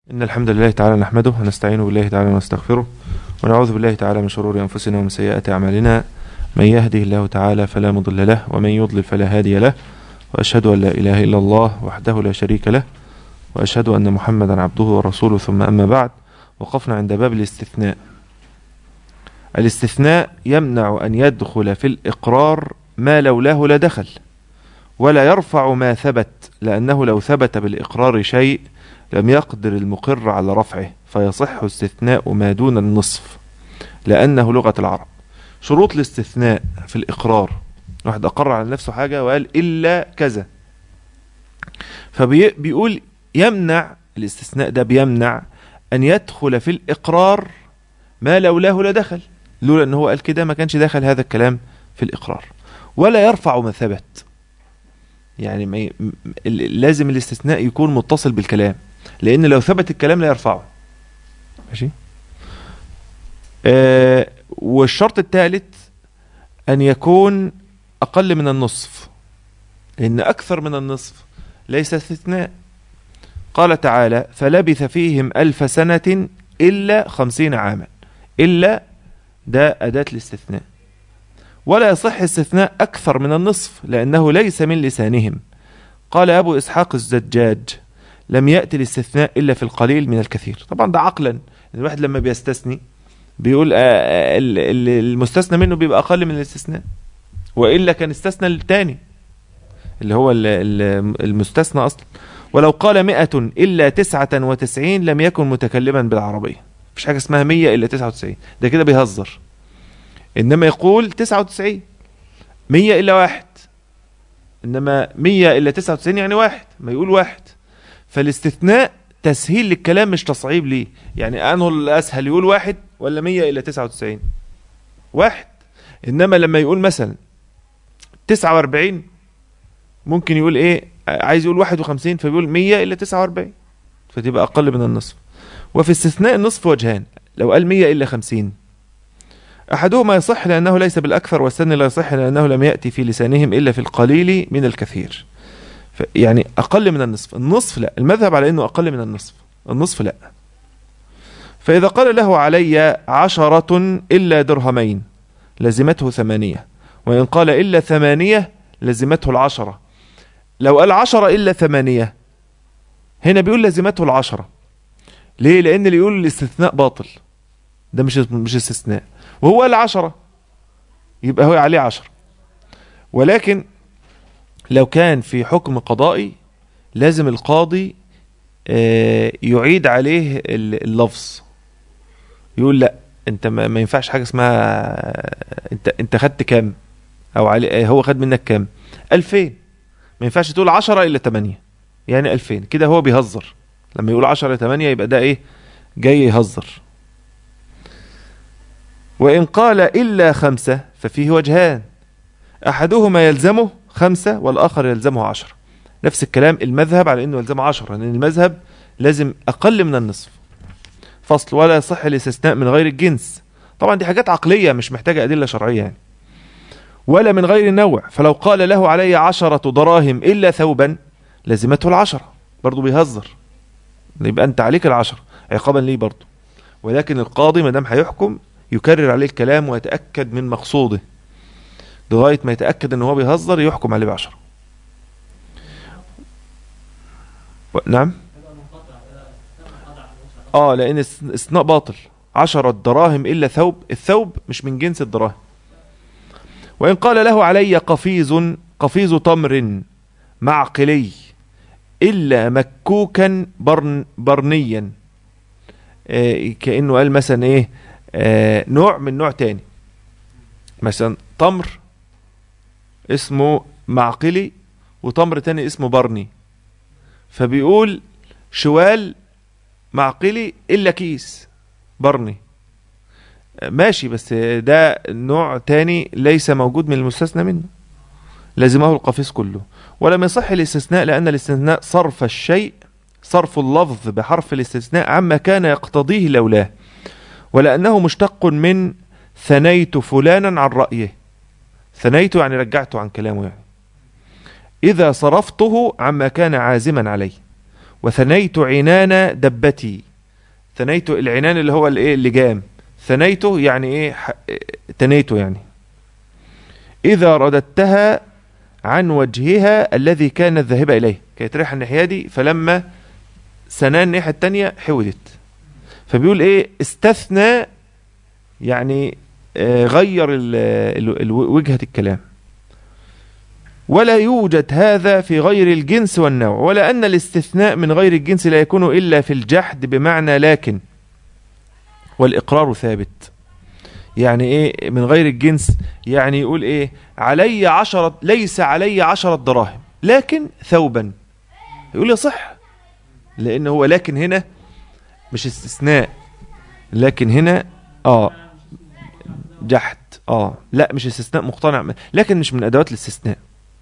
إن الحمد لله تعالى نحمده ونستعين بالله تعالى ونستغفره ونعوذ بالله تعالى من شرور أنفسنا ومن سيئات أعمالنا من يهده الله تعالى فلا مضل له ومن يضلل فلا هادي له وأشهد أن لا إله إلا الله وحده لا شريك له وأشهد أن محمدا عبده ورسوله ثم أما بعد وقفنا عند باب الاستثناء الاستثناء يمنع أن يدخل في الإقرار ما لولاه لدخل ولا يرفع ما ثبت لأنه لو ثبت بالإقرار شيء لم يقدر المقر على رفعه فيصح استثناء ما دون النصف لأنه لغة العرب شروط الاستثناء في الإقرار واحد أقر على نفسه حاجة وقال إلا كذا فبيقول يمنع الاستثناء ده بيمنع أن يدخل في الإقرار ما لولاه لدخل لولا أنه قال كده ما كانش دخل هذا الكلام في الإقرار ولا يرفع ما ثبت يعني ما ي... لازم الاستثناء يكون متصل بالكلام لان لو ثبت الكلام لا يرفعه ماشي آه والشرط الثالث ان يكون اقل من النصف لان اكثر من النصف ليس استثناء قال تعالى فلبث فيهم الف سنة الا خمسين عاما الا ده اداة الاستثناء ولا يصح استثناء أكثر من النصف لأنه ليس من لسانهم قال أبو إسحاق الزجاج لم يأتي الاستثناء إلا في القليل من الكثير طبعا ده عقلا الواحد لما بيستثني بيقول المستثنى منه بيبقى أقل من الاستثناء وإلا كان استثنى الثاني اللي هو المستثنى أصلا ولو قال مئة إلا تسعة وتسعين لم يكن متكلما بالعربية مفيش حاجة اسمها مية إلا تسعة وتسعين ده كده بيهزر إنما يقول 99 100 إلا واحد إنما 100 إلا 99 يعني واحد ما يقول واحد فالاستثناء تسهيل للكلام مش تصعيب ليه يعني أنه الأسهل يقول واحد ولا 100 إلا 99 واحد إنما لما يقول مثلا 49 ممكن يقول إيه عايز يقول 51 فبيقول 100 إلا 49 فتبقى أقل من النصف وفي استثناء النصف وجهان لو قال 100 إلا 50 أحدهما يصح لأنه ليس بالأكثر والثاني لا يصح لأنه لم يأتي في لسانهم إلا في القليل من الكثير يعني أقل من النصف النصف لا المذهب على أنه أقل من النصف النصف لا فإذا قال له علي عشرة إلا درهمين لزمته ثمانية وإن قال إلا ثمانية لزمته العشرة لو قال عشرة إلا ثمانية هنا بيقول لزمته العشرة ليه لأن اللي يقول الاستثناء باطل ده مش مش استثناء وهو قال عشرة يبقى هو عليه عشرة ولكن لو كان في حكم قضائي لازم القاضي يعيد عليه اللفظ يقول لا انت ما ينفعش حاجه اسمها انت انت خدت كام او علي هو خد منك كام 2000 ما ينفعش تقول 10 الا 8 يعني 2000 كده هو بيهزر لما يقول 10 الا 8 يبقى ده ايه جاي يهزر وإن قال إلا خمسة ففيه وجهان أحدهما يلزمه خمسة والآخر يلزمه عشر نفس الكلام المذهب على أنه يلزمه عشر لأن المذهب لازم أقل من النصف فصل ولا يصح الاستثناء من غير الجنس طبعا دي حاجات عقلية مش محتاجة أدلة شرعية يعني ولا من غير النوع فلو قال له علي عشرة دراهم إلا ثوبا لزمته العشرة برضو بيهزر يبقى أنت عليك العشرة عقابا ليه برضو ولكن القاضي ما دام هيحكم يكرر عليه الكلام ويتأكد من مقصوده لغاية ما يتأكد ان هو بيهزر يحكم عليه بعشرة نعم اه لان استثناء باطل عشرة دراهم الا ثوب الثوب مش من جنس الدراهم وان قال له علي قفيز قفيز تمر معقلي الا مكوكا برن برنيا آه كأنه قال مثلا ايه آه نوع من نوع تاني مثلا تمر اسمه معقلي وتمر تاني اسمه برني فبيقول شوال معقلي الا كيس برني آه ماشي بس ده نوع تاني ليس موجود من المستثنى منه لازمه القفيز كله ولم يصح الاستثناء لأن الاستثناء صرف الشيء صرف اللفظ بحرف الاستثناء عما كان يقتضيه لولاه ولأنه مشتق من ثنيت فلانا عن رأيه ثنيت يعني رجعته عن كلامه يعني إذا صرفته عما كان عازما عليه وثنيت عنان دبتي ثنيت العنان اللي هو الايه اللجام ثنيته يعني ايه ح- تنيته يعني اذا رددتها عن وجهها الذي كانت ذاهبه اليه كانت رايحه الناحيه دي فلما سنان الناحيه التانية حودت فبيقول ايه استثنى يعني آه، غير ال- ال- ال- وجهه الكلام ولا يوجد هذا في غير الجنس والنوع ولا أن الاستثناء من غير الجنس لا يكون إلا في الجحد بمعنى لكن والإقرار ثابت يعني إيه من غير الجنس يعني يقول إيه علي عشرة ليس علي عشرة دراهم لكن ثوبا يقول يصح لأن هو لكن هنا مش استثناء لكن هنا آه جحد آه لا مش استثناء مقتنع لكن مش من أدوات الاستثناء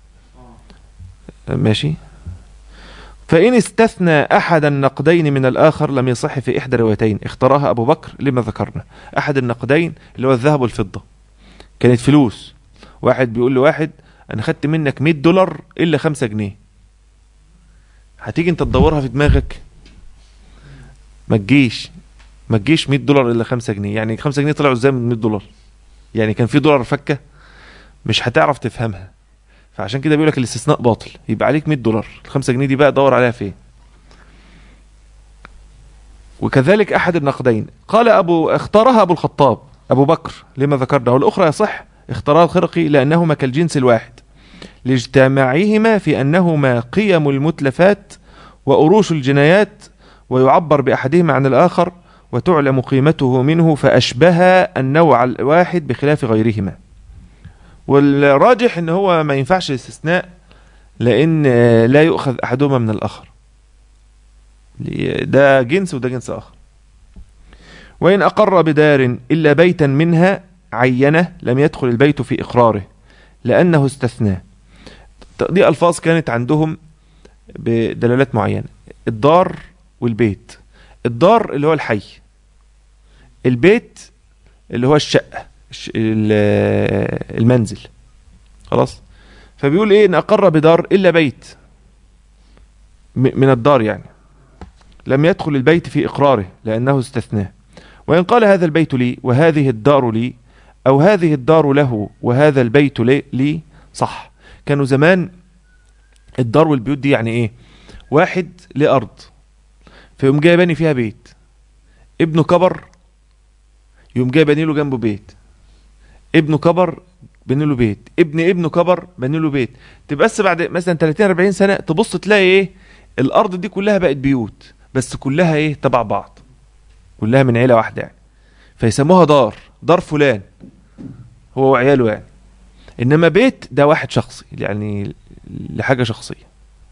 ماشي فإن استثنى أحد النقدين من الآخر لم يصح في إحدى روايتين اختارها أبو بكر لما ذكرنا أحد النقدين اللي هو الذهب والفضة كانت فلوس واحد بيقول لواحد أنا خدت منك 100 دولار إلا 5 جنيه هتيجي أنت تدورها في دماغك ما تجيش ما تجيش 100 دولار إلا 5 جنيه يعني 5 جنيه طلعوا إزاي من 100 دولار يعني كان في دولار فكة مش هتعرف تفهمها فعشان كده بيقول لك الاستثناء باطل يبقى عليك 100 دولار ال 5 جنيه دي بقى دور عليها فين وكذلك احد النقدين قال ابو اختارها ابو الخطاب ابو بكر لما ذكرنا والاخرى يصح اختارها الخرقي لانهما كالجنس الواحد لاجتماعهما في انهما قيم المتلفات واروش الجنايات ويعبر باحدهما عن الاخر وتعلم قيمته منه فاشبه النوع الواحد بخلاف غيرهما والراجح ان هو ما ينفعش الاستثناء لان آه، لا يؤخذ احدهما من الاخر ده جنس وده جنس اخر وان اقر بدار الا بيتا منها عينه لم يدخل البيت في اقراره لانه استثناه دي الفاظ كانت عندهم بدلالات معينه الدار والبيت الدار اللي هو الحي البيت اللي هو الشقه الش- ال- المنزل خلاص فبيقول ايه ان اقر بدار الا بيت م- من الدار يعني لم يدخل البيت في اقراره لانه استثناه وان قال هذا البيت لي وهذه الدار لي او هذه الدار له وهذا البيت لي, لي صح كانوا زمان الدار والبيوت دي يعني ايه واحد ليه ارض فيقوم جاي باني فيها بيت ابنه كبر يقوم جاي باني له جنبه بيت ابنه كبر بني له بيت ابن ابنه كبر بني له بيت تبقى بس بعد مثلا 30 40 سنه تبص تلاقي ايه الارض دي كلها بقت بيوت بس كلها ايه تبع بعض كلها من عيله واحده يعني فيسموها دار دار فلان هو وعياله يعني انما بيت ده واحد شخصي يعني لحاجه شخصيه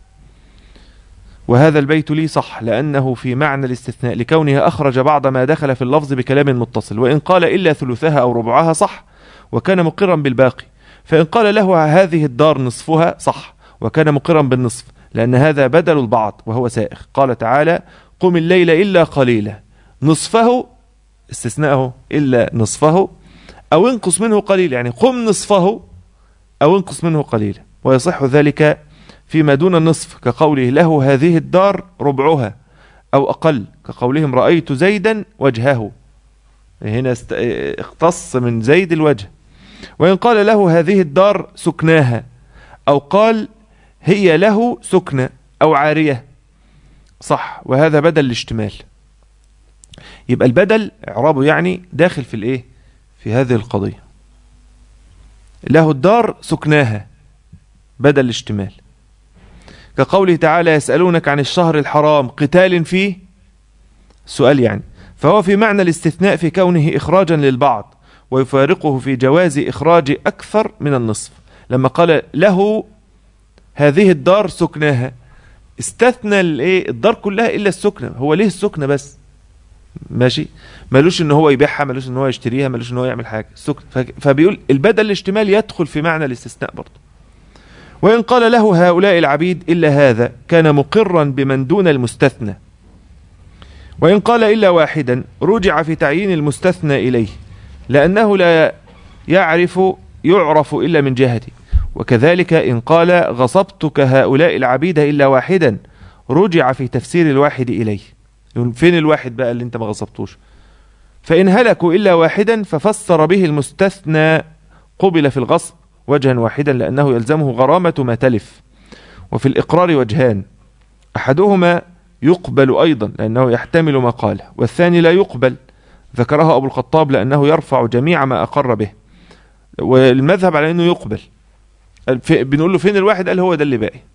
وهذا البيت لي صح لأنه في معنى الاستثناء لكونه أخرج بعض ما دخل في اللفظ بكلام متصل وإن قال إلا ثلثها أو ربعها صح وكان مقرا بالباقي فإن قال له هذه الدار نصفها صح وكان مقرا بالنصف لأن هذا بدل البعض وهو سائغ قال تعالى قم الليل إلا قليلا نصفه استثناءه إلا نصفه أو انقص منه قليل يعني قم نصفه أو انقص منه قليلا ويصح ذلك فيما دون النصف كقوله له هذه الدار ربعها أو أقل كقولهم رأيت زيدا وجهه هنا است... اختص من زيد الوجه وإن قال له هذه الدار سكناها أو قال هي له سكنة أو عارية صح وهذا بدل الاشتمال يبقى البدل اعرابه يعني داخل في الايه في هذه القضية له الدار سكناها بدل الاشتمال كقوله تعالى يسألونك عن الشهر الحرام قتال فيه سؤال يعني فهو في معنى الاستثناء في كونه إخراجا للبعض ويفارقه في جواز إخراج أكثر من النصف لما قال له هذه الدار سكناها استثنى الايه الدار كلها الا السكنه هو ليه السكنه بس ماشي ملوش ان هو يبيعها ملوش ان هو يشتريها ملوش ان هو يعمل حاجه السكن فبيقول البدل الاشتمال يدخل في معنى الاستثناء برضه وإن قال له هؤلاء العبيد إلا هذا كان مقرا بمن دون المستثنى وإن قال إلا واحدا رجع في تعيين المستثنى إليه لأنه لا يعرف يعرف إلا من جهته وكذلك إن قال غصبتك هؤلاء العبيد إلا واحدا رجع في تفسير الواحد إليه يقول فين الواحد بقى اللي انت ما غصبتوش فإن هلكوا إلا واحدا ففسر به المستثنى قبل في الغصب وجها واحدا لأنه يلزمه غرامة ما تلف وفي الإقرار وجهان أحدهما يقبل أيضا لأنه يحتمل ما قاله والثاني لا يقبل ذكره أبو الخطاب لأنه يرفع جميع ما أقر به والمذهب على أنه يقبل في- بنقول له فين الواحد قال هو ده اللي باقي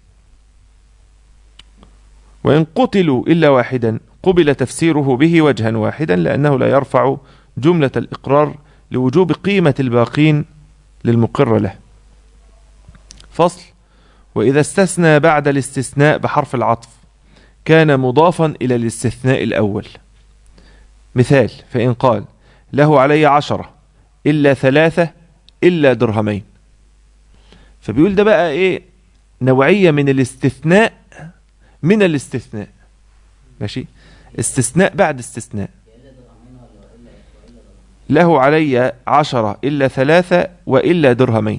وإن قتلوا إلا واحدا قبل تفسيره به وجها واحدا لأنه لا يرفع جملة الإقرار لوجوب قيمة الباقين للمقر له فصل وإذا استثنى بعد الاستثناء بحرف العطف كان مضافا إلى الاستثناء الأول مثال فإن قال له علي عشرة إلا ثلاثة إلا درهمين فبيقول ده بقى إيه نوعية من الاستثناء من الاستثناء ماشي استثناء بعد استثناء له علي عشرة إلا ثلاثة وإلا درهمين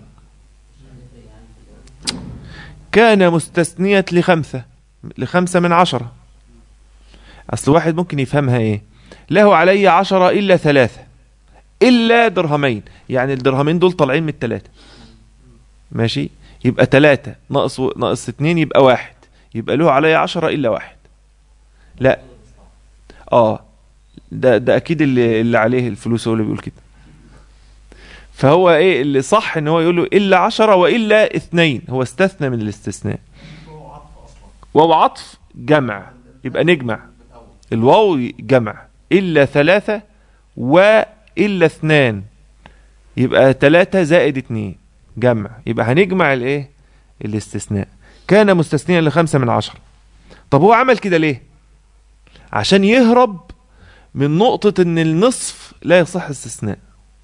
كان مستثنية لخمسة لخمسة من عشرة أصل واحد ممكن يفهمها إيه له علي عشرة إلا ثلاثة إلا درهمين يعني الدرهمين دول طالعين من التلاتة ماشي يبقى تلاتة ناقص ناقص اتنين يبقى واحد يبقى له علي عشرة إلا واحد لا اه ده ده اكيد اللي اللي عليه الفلوس هو اللي بيقول كده فهو ايه اللي صح ان هو يقول له الا عشرة والا اثنين هو استثنى من الاستثناء واو عطف جمع يبقى نجمع الواو جمع الا ثلاثة والا اثنان يبقى ثلاثة زائد اتنين جمع يبقى هنجمع الايه الاستثناء كان مستثنيا لخمسة من عشرة طب هو عمل كده ليه عشان يهرب من نقطة ان النصف لا يصح استثناء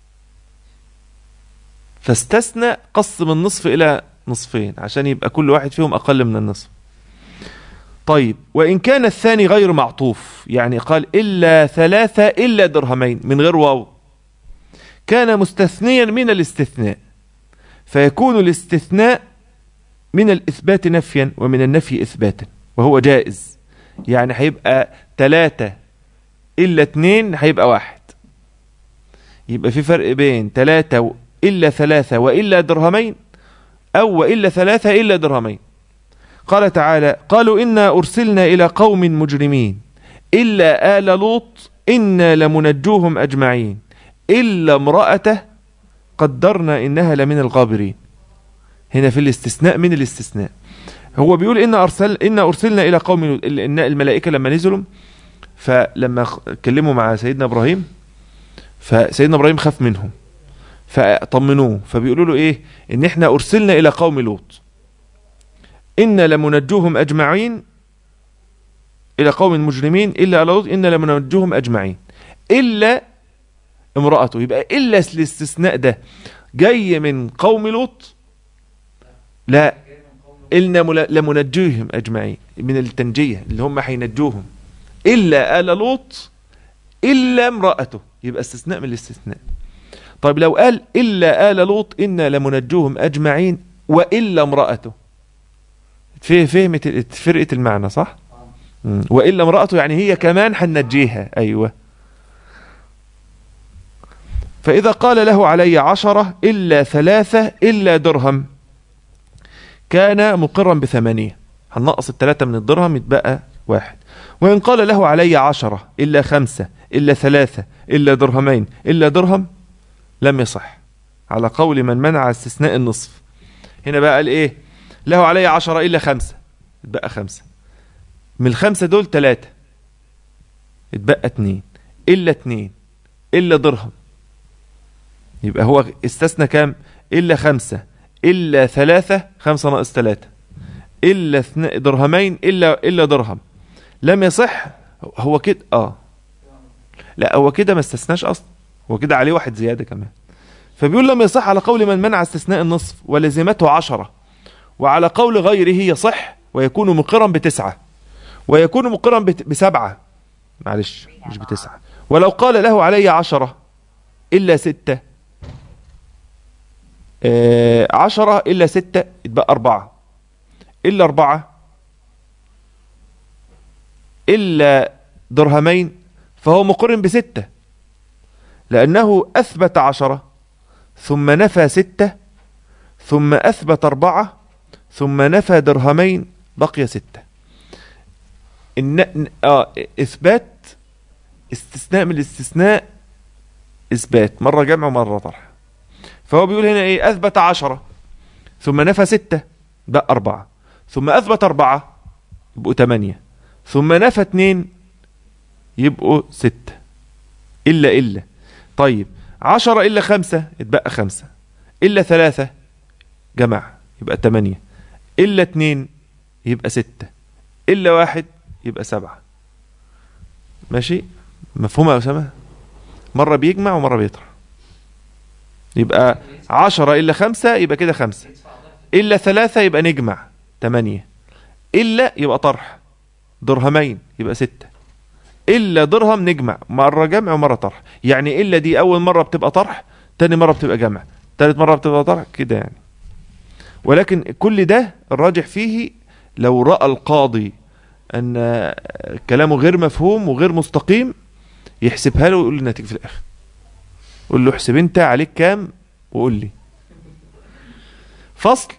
فاستثنى قسم النصف الى نصفين عشان يبقى كل واحد فيهم اقل من النصف طيب وان كان الثاني غير معطوف يعني قال الا ثلاثة الا درهمين من غير واو كان مستثنيا من الاستثناء فيكون الاستثناء من الاثبات نفيا ومن النفي اثباتا وهو جائز يعني هيبقى ثلاثة إلا اتنين هيبقى واحد يبقى في فرق بين ثلاثة و- إلا ثلاثة وإلا درهمين أو وإلا ثلاثة إلا درهمين قال تعالى قالوا إنا أرسلنا إلى قوم مجرمين إلا آل لوط إنا لمنجوهم أجمعين إلا امرأته قدرنا إنها لمن الغابرين هنا في الاستثناء من الاستثناء هو بيقول إن أرسل إن أرسلنا إلى قوم لوط إن الملائكة لما نزلوا فلما خ- اتكلموا مع سيدنا إبراهيم فسيدنا إبراهيم خاف منهم فطمنوه فبيقولوا له إيه إن إحنا أرسلنا إلى قوم لوط إن لمنجوهم أجمعين إلى قوم مجرمين إلا آل لوط إن لمنجوهم أجمعين إلا امرأته يبقى إلا الاستثناء ده جاي من قوم لوط لا إلنا مل- لمنجيهم أجمعين من التنجية اللي هم هينجوهم إلا آل لوط إلا امرأته يبقى استثناء من الاستثناء طيب لو قال إلا آل لوط إنا لمنجوهم أجمعين وإلا امرأته في فهمت فرقة المعنى صح مم. وإلا امرأته يعني هي كمان هننجيها أيوة فإذا قال له علي عشرة إلا ثلاثة إلا درهم كان مقرا بثمانية هننقص الثلاثة من الدرهم يتبقى واحد وإن قال له علي عشرة إلا خمسة إلا ثلاثة إلا درهمين إلا درهم لم يصح على قول من منع استثناء النصف هنا بقى قال إيه له علي عشرة إلا خمسة يتبقى خمسة من الخمسة دول ثلاثة يتبقى اتنين إلا اتنين إلا درهم يبقى هو استثنى كام إلا خمسة إلا ثلاثة خمسة ناقص ثلاثة إلا اثنين درهمين إلا إلا درهم لم يصح هو كده اه لا هو كده ما استثناش اصلا هو كده عليه واحد زياده كمان فبيقول لم يصح على قول من منع استثناء النصف ولزمته عشرة وعلى قول غيره يصح ويكون مقرا بتسعة ويكون مقرا بت- بسبعة معلش مش بتسعة ولو قال له علي عشرة إلا ستة آه عشرة إلا ستة يتبقى أربعة إلا أربعة إلا درهمين فهو مقرن بستة لأنه أثبت عشرة ثم نفى ستة ثم أثبت أربعة ثم نفى درهمين بقي ستة إن... آه إثبات استثناء من الاستثناء إثبات مرة جمع ومرة طرح فهو بيقول هنا إيه أثبت عشرة ثم نفى ستة بقى أربعة ثم أثبت أربعة يبقوا تمانية ثم نفى اتنين يبقوا ستة إلا إلا طيب عشرة إلا خمسة اتبقى خمسة إلا ثلاثة جمع يبقى تمانية إلا اتنين يبقى ستة إلا واحد يبقى سبعة ماشي مفهومة يا أسامة مرة بيجمع ومرة بيطرح يبقى عشرة إلا خمسة يبقى كده خمسة إلا ثلاثة يبقى نجمع تمانية إلا يبقى طرح درهمين يبقى ستة إلا درهم نجمع مرة جمع ومرة طرح يعني إلا دي أول مرة بتبقى طرح تاني مرة بتبقى جمع تالت مرة بتبقى طرح كده يعني ولكن كل ده الراجح فيه لو رأى القاضي أن كلامه غير مفهوم وغير مستقيم يحسبها له ويقول لي النتيجة في الآخر قول له احسب انت عليك كام وقول لي فصل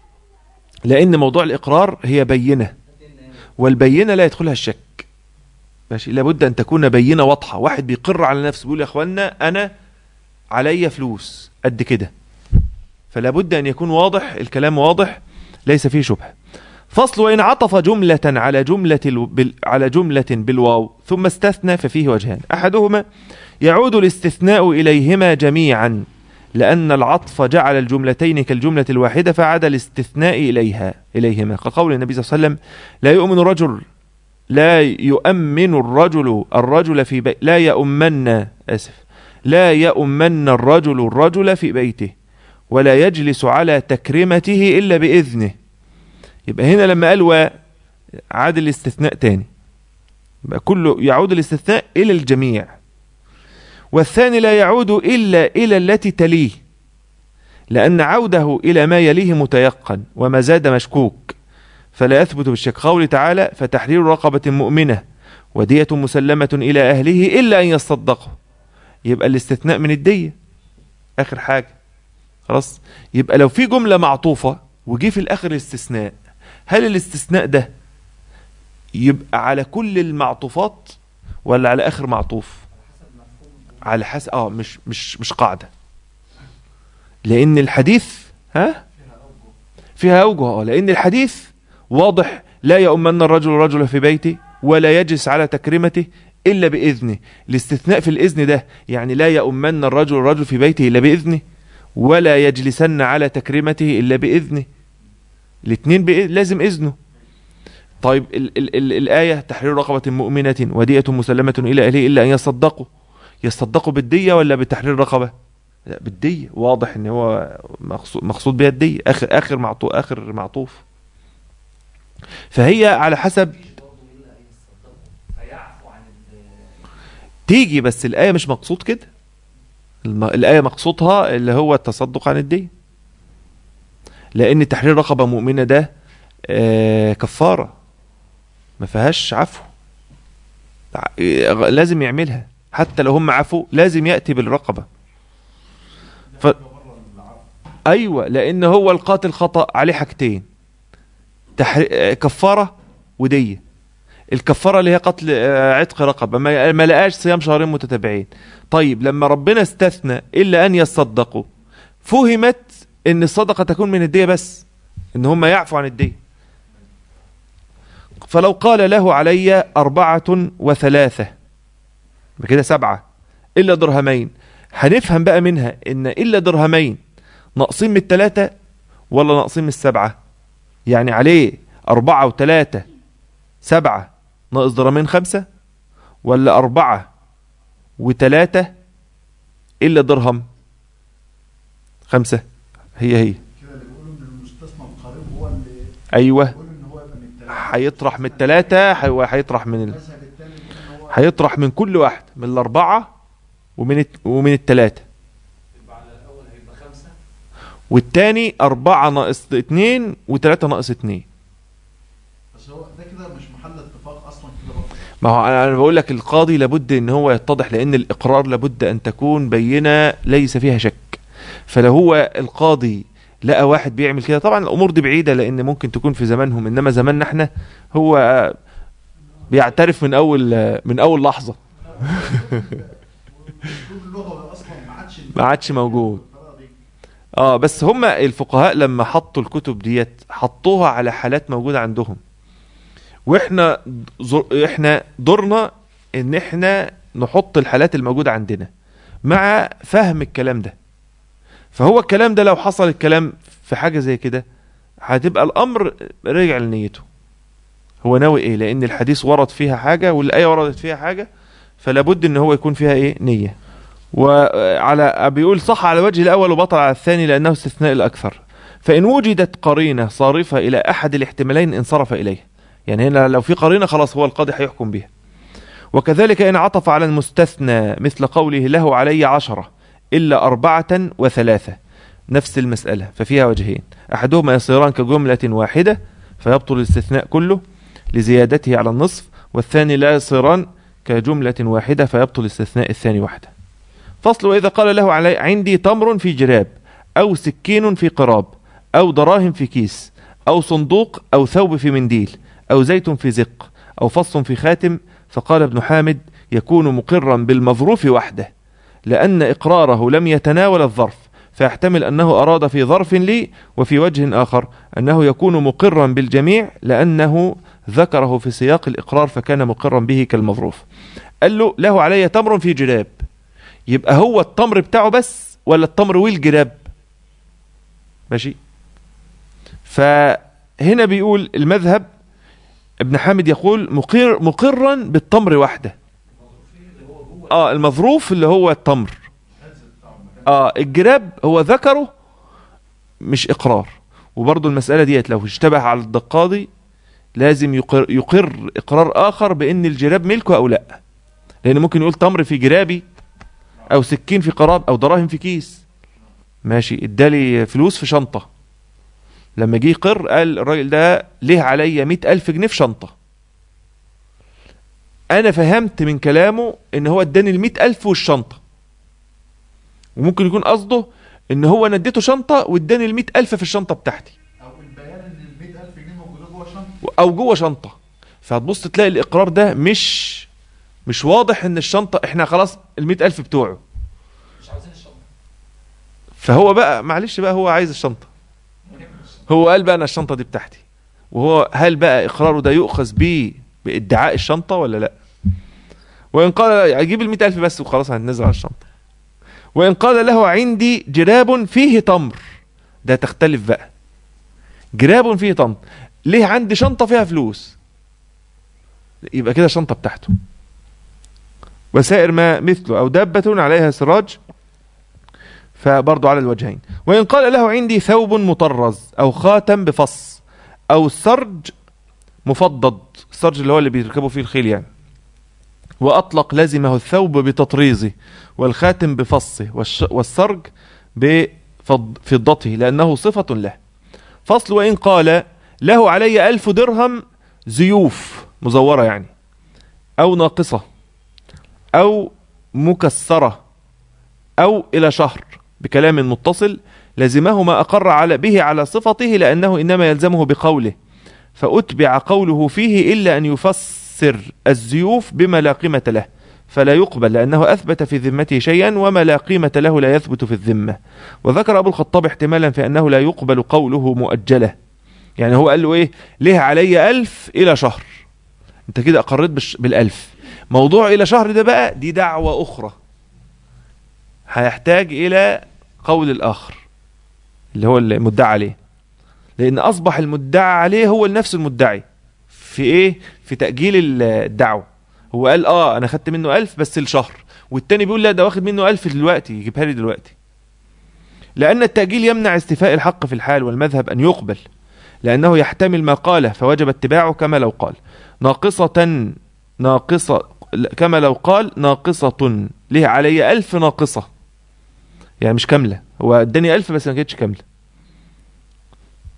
لأن موضوع الإقرار هي بينة والبينة لا يدخلها الشك ماشي لابد أن تكون بينة واضحة واحد بيقر على نفسه بيقول يا أخوانا أنا عليا فلوس قد كده فلا بد أن يكون واضح الكلام واضح ليس فيه شبهة فصل وإن عطف جملة على جملة ال... بال... على جملة بالواو ثم استثنى ففيه وجهان أحدهما يعود الاستثناء إليهما جميعا لأن العطف جعل الجملتين كالجملة الواحدة فعاد الاستثناء إليها إليهما كقول النبي صلى الله عليه وسلم لا يؤمن رجل لا يؤمن الرجل الرجل في بي... لا يؤمن أسف لا يؤمن الرجل الرجل في بيته ولا يجلس على تكريمته إلا بإذنه يبقى هنا لما قال و عاد الاستثناء تاني يبقى كله يعود الاستثناء إلى الجميع والثاني لا يعود إلا إلى التي تليه لأن عوده إلى ما يليه متيقن وما زاد مشكوك فلا يثبت بالشك قول تعالى فتحرير رقبة مؤمنة ودية مسلمة إلى أهله إلا أن يصدقوا يبقى الاستثناء من الدية آخر حاجة خلاص يبقى لو في جملة معطوفة وجي في الآخر الاستثناء هل الاستثناء ده يبقى على كل المعطوفات ولا على آخر معطوف على حسب اه مش مش مش قاعدة لأن الحديث ها فيها أوجه اه لأن الحديث واضح لا يؤمن الرجل الرجل في بيته ولا يجلس على تكريمته إلا بإذنه الاستثناء في الإذن ده يعني لا يؤمن الرجل الرجل في بيته إلا بإذنه ولا يجلسن على تكريمته إلا بإذنه الاثنين بإذن لازم إذنه طيب ال ال ال الآية تحرير رقبة مؤمنة ودية مسلمة إلى أهله إلا أن يصدقوا يصدقوا بالدية ولا بتحرير رقبة لا بالدية واضح ان هو مقصود, مقصود بها الدية آخر, آخر, معطوف آخر معطوف فهي على حسب تيجي بس الآية مش مقصود كده الآية مقصودها اللي هو التصدق عن الدين لأن تحرير رقبة مؤمنة ده آه كفارة ما فيهاش عفو لازم يعملها حتى لو هم عفوا لازم يأتي بالرقبة ف... أيوة لأن هو القاتل خطأ عليه حاجتين تحري... كفارة ودية الكفارة اللي هي قتل عتق رقبة ما, ما لقاش صيام شهرين متتابعين طيب لما ربنا استثنى إلا أن يصدقوا فهمت ان الصدقة تكون من الدية بس ان هم يعفوا عن الدية فلو قال له علي أربعة وثلاثة بكده سبعة إلا درهمين هنفهم بقى منها إن إلا درهمين ناقصين من التلاتة ولا ناقصين من السبعة يعني عليه أربعة وتلاتة سبعة ناقص درهمين خمسة ولا أربعة وتلاتة إلا درهم خمسة هي هي كده اللي بيقولوا ان المستثنى القريب هو اللي أيوة بيقول ان هو يبقى من الثلاثه هيطرح من التلاتة هي- هيطرح من ال... المذهب الثاني بيقول ان هو هيطرح من كل واحد من الأربعة ومن الت... ومن التلاتة يبقى على الاول هيبقى خمسه والتاني أربعة ناقص اتنين وتلاتة ناقص اتنين بس هو ده كده مش محل اتفاق اصلا كده برضه ما هو انا أنا بقول لك القاضي لابد ان هو يتضح لان الاقرار لابد ان تكون بينه ليس فيها شك فلو هو القاضي لقى واحد بيعمل كده طبعا الامور دي بعيده لان ممكن تكون في زمانهم انما زماننا احنا هو بيعترف من اول من اول لحظه الاسلوب اللغوي اصلا ما عادش ما عادش موجود. بالطريقة دي. اه بس هم الفقهاء لما حطوا الكتب ديت حطوها على حالات موجوده عندهم واحنا زر... احنا دورنا ان احنا نحط الحالات الموجوده عندنا مع فهم الكلام ده فهو الكلام ده لو حصل الكلام في حاجه زي كده هتبقى الامر رجع لنيته هو ناوي ايه لان الحديث ورد فيها حاجه والايه وردت فيها حاجه فلا بد ان هو يكون فيها ايه نيه وعلى بيقول صح على وجه الاول وبطل على الثاني لانه استثناء الاكثر فان وجدت قرينه صارفه الى احد الاحتمالين انصرف اليه يعني هنا لو في قرينه خلاص هو القاضي هيحكم بها وكذلك ان عطف على المستثنى مثل قوله له علي عشرة الا اربعه وثلاثه نفس المساله ففيها وجهين احدهما يصيران كجمله واحده فيبطل الاستثناء كله لزيادته على النصف والثاني لا يصيران كجمله واحده فيبطل الاستثناء الثاني وحده فصل وإذا قال له علي عندي تمر في جراب أو سكين في قراب أو دراهم في كيس أو صندوق أو ثوب في منديل أو زيت في زق أو فص في خاتم فقال ابن حامد يكون مقرا بالمظروف وحده لأن إقراره لم يتناول الظرف فيحتمل أنه أراد في ظرف لي وفي وجه آخر أنه يكون مقرا بالجميع لأنه ذكره في سياق الإقرار فكان مقرا به كالمظروف قال له له علي تمر في جراب يبقى هو التمر بتاعه بس ولا التمر والجراب ماشي فهنا بيقول المذهب ابن حامد يقول مقر مقرا بالتمر وحده اه المظروف اللي هو التمر اه الجراب هو ذكره مش اقرار وبرضه المسألة ديت لو اشتبه على الدقاضي لازم يقر, يقر اقرار اخر بان الجراب ملكه او لا لان ممكن يقول تمر في جرابي او سكين في قراب او دراهم في كيس ماشي ادالي فلوس في شنطة لما جه يقر قال الراجل ده ليه عليا مئة ألف جنيه في شنطة أنا فهمت من كلامه إن هو اداني المئة ألف والشنطة وممكن يكون قصده إن هو أنا اديته شنطة واداني المئة ألف في الشنطة بتاعتي او البيان ان ال 100000 جنيه موجوده جوه شنطه أو جوه شنطة فهتبص تلاقي الإقرار ده مش مش واضح إن الشنطة إحنا خلاص المئة ألف بتوعه مش عاوزين الشنطه فهو بقى معلش بقى هو عايز الشنطة هو قال بقى انا الشنطه دي بتاعتي وهو هل بقى اقراره ده يؤخذ بيه بادعاء الشنطه ولا لا وان قال اجيب ال ألف بس وخلاص هننزل على الشنطه وان قال له عندي جراب فيه تمر ده تختلف بقى جراب فيه تمر ليه عندي شنطه فيها فلوس يبقى كده الشنطه بتاعته وسائر ما مثله او دابه عليها سراج فبرضه على الوجهين وإن قال له عندي ثوب مطرز أو خاتم بفص أو سرج مفضد السرج اللي هو اللي بيركبوا فيه الخيل يعني وأطلق لزمه الثوب بتطريزه والخاتم بفصه والش- والسرج بفضته لأنه صفة له فصل وإن قال له علي ألف درهم زيوف مزورة يعني أو ناقصة أو مكسرة أو إلى شهر بكلام متصل لزمه ما أقر على به على صفته لأنه إنما يلزمه بقوله فأتبع قوله فيه إلا أن يفسر الزيوف بما لا قيمة له فلا يقبل لأنه أثبت في ذمته شيئا وما لا قيمة له لا يثبت في الذمة وذكر أبو الخطاب احتمالا في أنه لا يقبل قوله مؤجلة يعني هو قال له إيه ليه علي ألف إلى شهر أنت كده أقريت بالش- بالألف موضوع إلى شهر ده بقى دي دعوة أخرى هيحتاج إلى قول الآخر اللي هو المدعى عليه لأن أصبح المدعى عليه هو نفس المدعي في إيه؟ في تأجيل ال- الدعوة هو قال آه أنا خدت منه ألف بس لشهر والتاني بيقول لا ده واخد منه ألف دلوقتي يجيبها لي دلوقتي لأن التأجيل يمنع استيفاء الحق في الحال والمذهب أن يقبل لأنه يحتمل ما قاله فوجب اتباعه كما لو قال ناقصة ناقصة كما لو قال ناقصة ليه علي ألف ناقصة يعني مش كاملة هو اداني ألف بس ما كانتش كاملة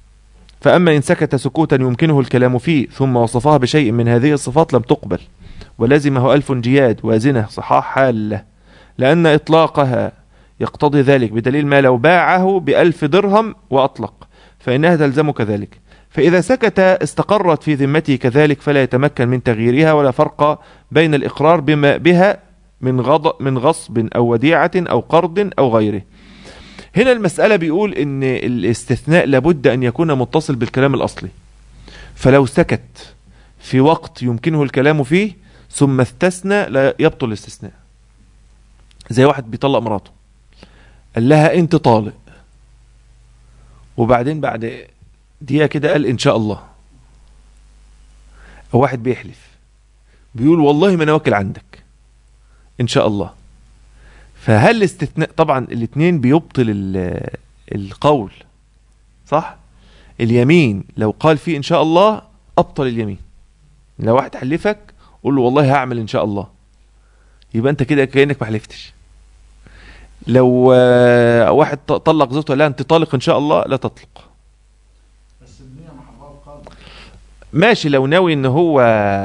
فأما إن سكت سكوتا يمكنه الكلام فيه ثم وصفها بشيء من هذه الصفات لم تقبل ولزمه ألف جياد وازنة صحاح حالة لأن إطلاقها يقتضي ذلك بدليل ما لو باعه بألف درهم وأطلق فإنها تلزم كذلك فإذا سكت استقرت في ذمته كذلك فلا يتمكن من تغييرها ولا فرق بين الإقرار بما بها من غض من غصب أو وديعة أو قرض أو غيره هنا المسألة بيقول إن الاستثناء لابد أن يكون متصل بالكلام الأصلي فلو سكت في وقت يمكنه الكلام فيه ثم استثنى لا يبطل الاستثناء زي واحد بيطلق مراته قال لها انت طالق وبعدين بعد دقيقة كده قال ان شاء الله او واحد بيحلف بيقول والله ما انا واكل عندك ان شاء الله فهل الاستثناء طبعا الاثنين بيبطل ال- القول صح اليمين لو قال فيه ان شاء الله ابطل اليمين لو واحد حلفك قول له والله هعمل ان شاء الله يبقى انت كده كانك ما حلفتش لو آه، واحد ط- طلق زوجته لا انت طالق ان شاء الله لا تطلق بس النية محررة القلب ماشي لو ناوي ان هو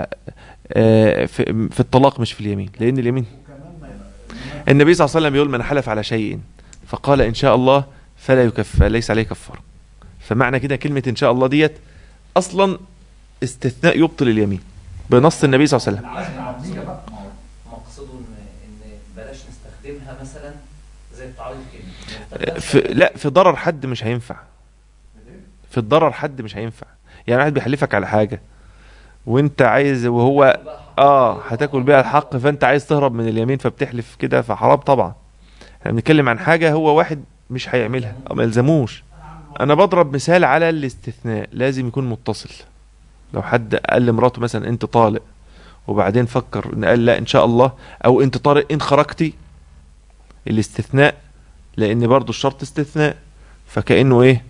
آه، في في الطلاق مش في اليمين لان اليمين وكمان ما النبي صلى الله عليه وسلم يقول من حلف على شيء فقال ان شاء الله فلا يكف ليس عليه كفاره فمعنى كده كلمه ان شاء الله ديت اصلا استثناء يبطل اليمين بنص النبي صلى الله عليه وسلم العزم على النية بقى ما هو مقصده ان ان بلاش نستخدمها مثلا زي التعريض كده في لا في ضرر حد مش هينفع في الضرر حد مش هينفع يعني واحد بيحلفك على حاجه وانت عايز وهو اه هتاكل بيها الحق فانت عايز تهرب من اليمين فبتحلف كده فحرام طبعا احنا بنتكلم عن حاجه هو واحد مش هيعملها أو ما يلزموش انا بضرب مثال على الاستثناء لازم يكون متصل لو حد قال لمراته مثلا انت طالق وبعدين فكر ان قال لا ان شاء الله او انت طارق ان خرجتي الاستثناء لان برضو الشرط استثناء فكانه ايه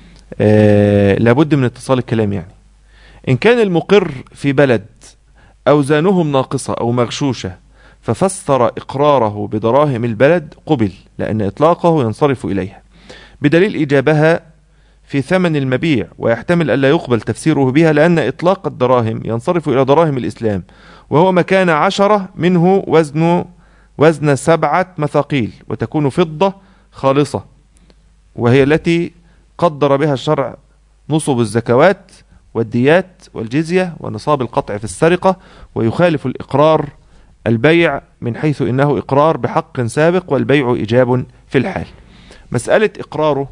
آه لابد من اتصال الكلام يعني ان كان المقر في بلد اوزانهم ناقصه او مغشوشه ففسر اقراره بدراهم البلد قبل لان اطلاقه ينصرف اليها بدليل ايجابها في ثمن المبيع ويحتمل الا يقبل تفسيره بها لان اطلاق الدراهم ينصرف الى دراهم الاسلام وهو مكان عشره منه وزن وزن سبعه مثاقيل وتكون فضه خالصه وهي التي قدر بها الشرع نصب الزكوات والديات والجزية ونصاب القطع في السرقة ويخالف الإقرار البيع من حيث إنه إقرار بحق سابق والبيع إيجاب في الحال مسألة إقراره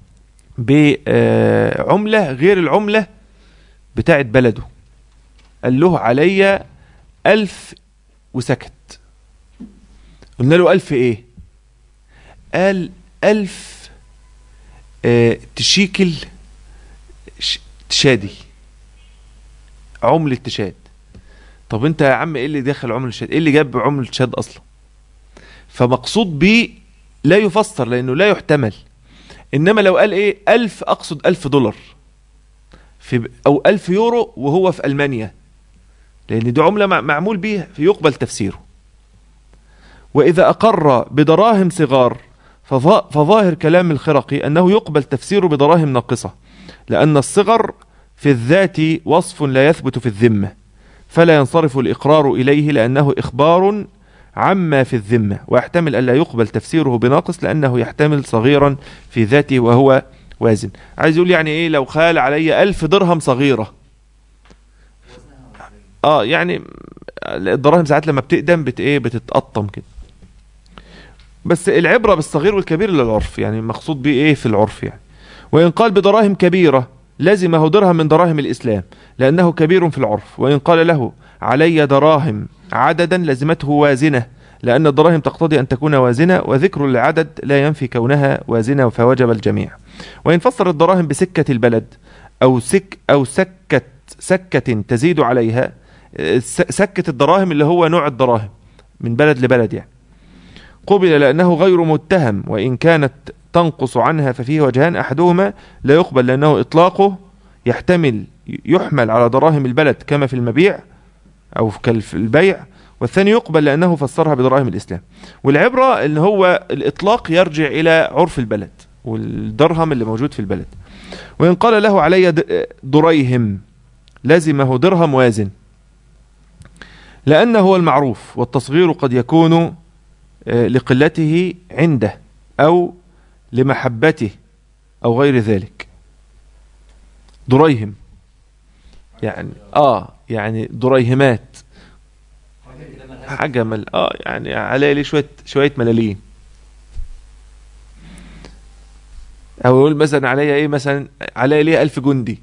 بعملة غير العملة بتاعت بلده قال له علي ألف وسكت قلنا له ألف إيه قال ألف آه تشيكل ش- تشادي عملة تشاد طب انت يا عم ايه اللي دخل عملة تشاد ايه اللي جاب عملة تشاد اصلا فمقصود بيه لا يفسر لانه لا يحتمل انما لو قال ايه الف اقصد الف دولار في او الف يورو وهو في المانيا لان دي عملة مع- معمول بيها فيقبل تفسيره واذا اقر بدراهم صغار فظا- فظاهر كلام الخرقي انه يقبل تفسيره بدراهم ناقصه لأن الصغر في الذات وصف لا يثبت في الذمة فلا ينصرف الإقرار إليه لأنه إخبار عما في الذمة ويحتمل ألا يقبل تفسيره بناقص لأنه يحتمل صغيرا في ذاته وهو وازن عايز يقول يعني إيه لو خال علي ألف درهم صغيرة آه يعني الدراهم ساعات لما بتقدم بت إيه بتتقطم كده بس العبرة بالصغير والكبير للعرف يعني مقصود بيه إيه في العرف يعني وإن قال بدراهم كبيرة لزمه درهم من دراهم الإسلام لأنه كبير في العرف وإن قال له علي دراهم عددا لزمته وازنة لأن الدراهم تقتضي أن تكون وازنة وذكر العدد لا ينفي كونها وازنة فوجب الجميع وإن فسر الدراهم بسكة البلد أو سك أو سكة سكة تزيد عليها آه، س- سكة الدراهم اللي هو نوع الدراهم من بلد لبلد يعني قبل لأنه غير متهم وإن كانت تنقص عنها ففيه وجهان أحدهما لا يقبل لأنه إطلاقه يحتمل يحمل على دراهم البلد كما في المبيع أو في في البيع والثاني يقبل لأنه فسرها بدراهم الإسلام والعبرة أن هو الإطلاق يرجع إلى عرف البلد والدرهم اللي موجود في البلد وإن قال له علي د- دريهم لزمه درهم وازن لأنه هو المعروف والتصغير قد يكون آه، لقلته عنده أو لمحبته أو غير ذلك دريهم يعني آه يعني دريهمات حاجة كده ملهاش حاجة مل... اه يعني علي لي شوية شوية ملالين او يقول مثلا عليا ايه مثلا عليا ليه ألف جندي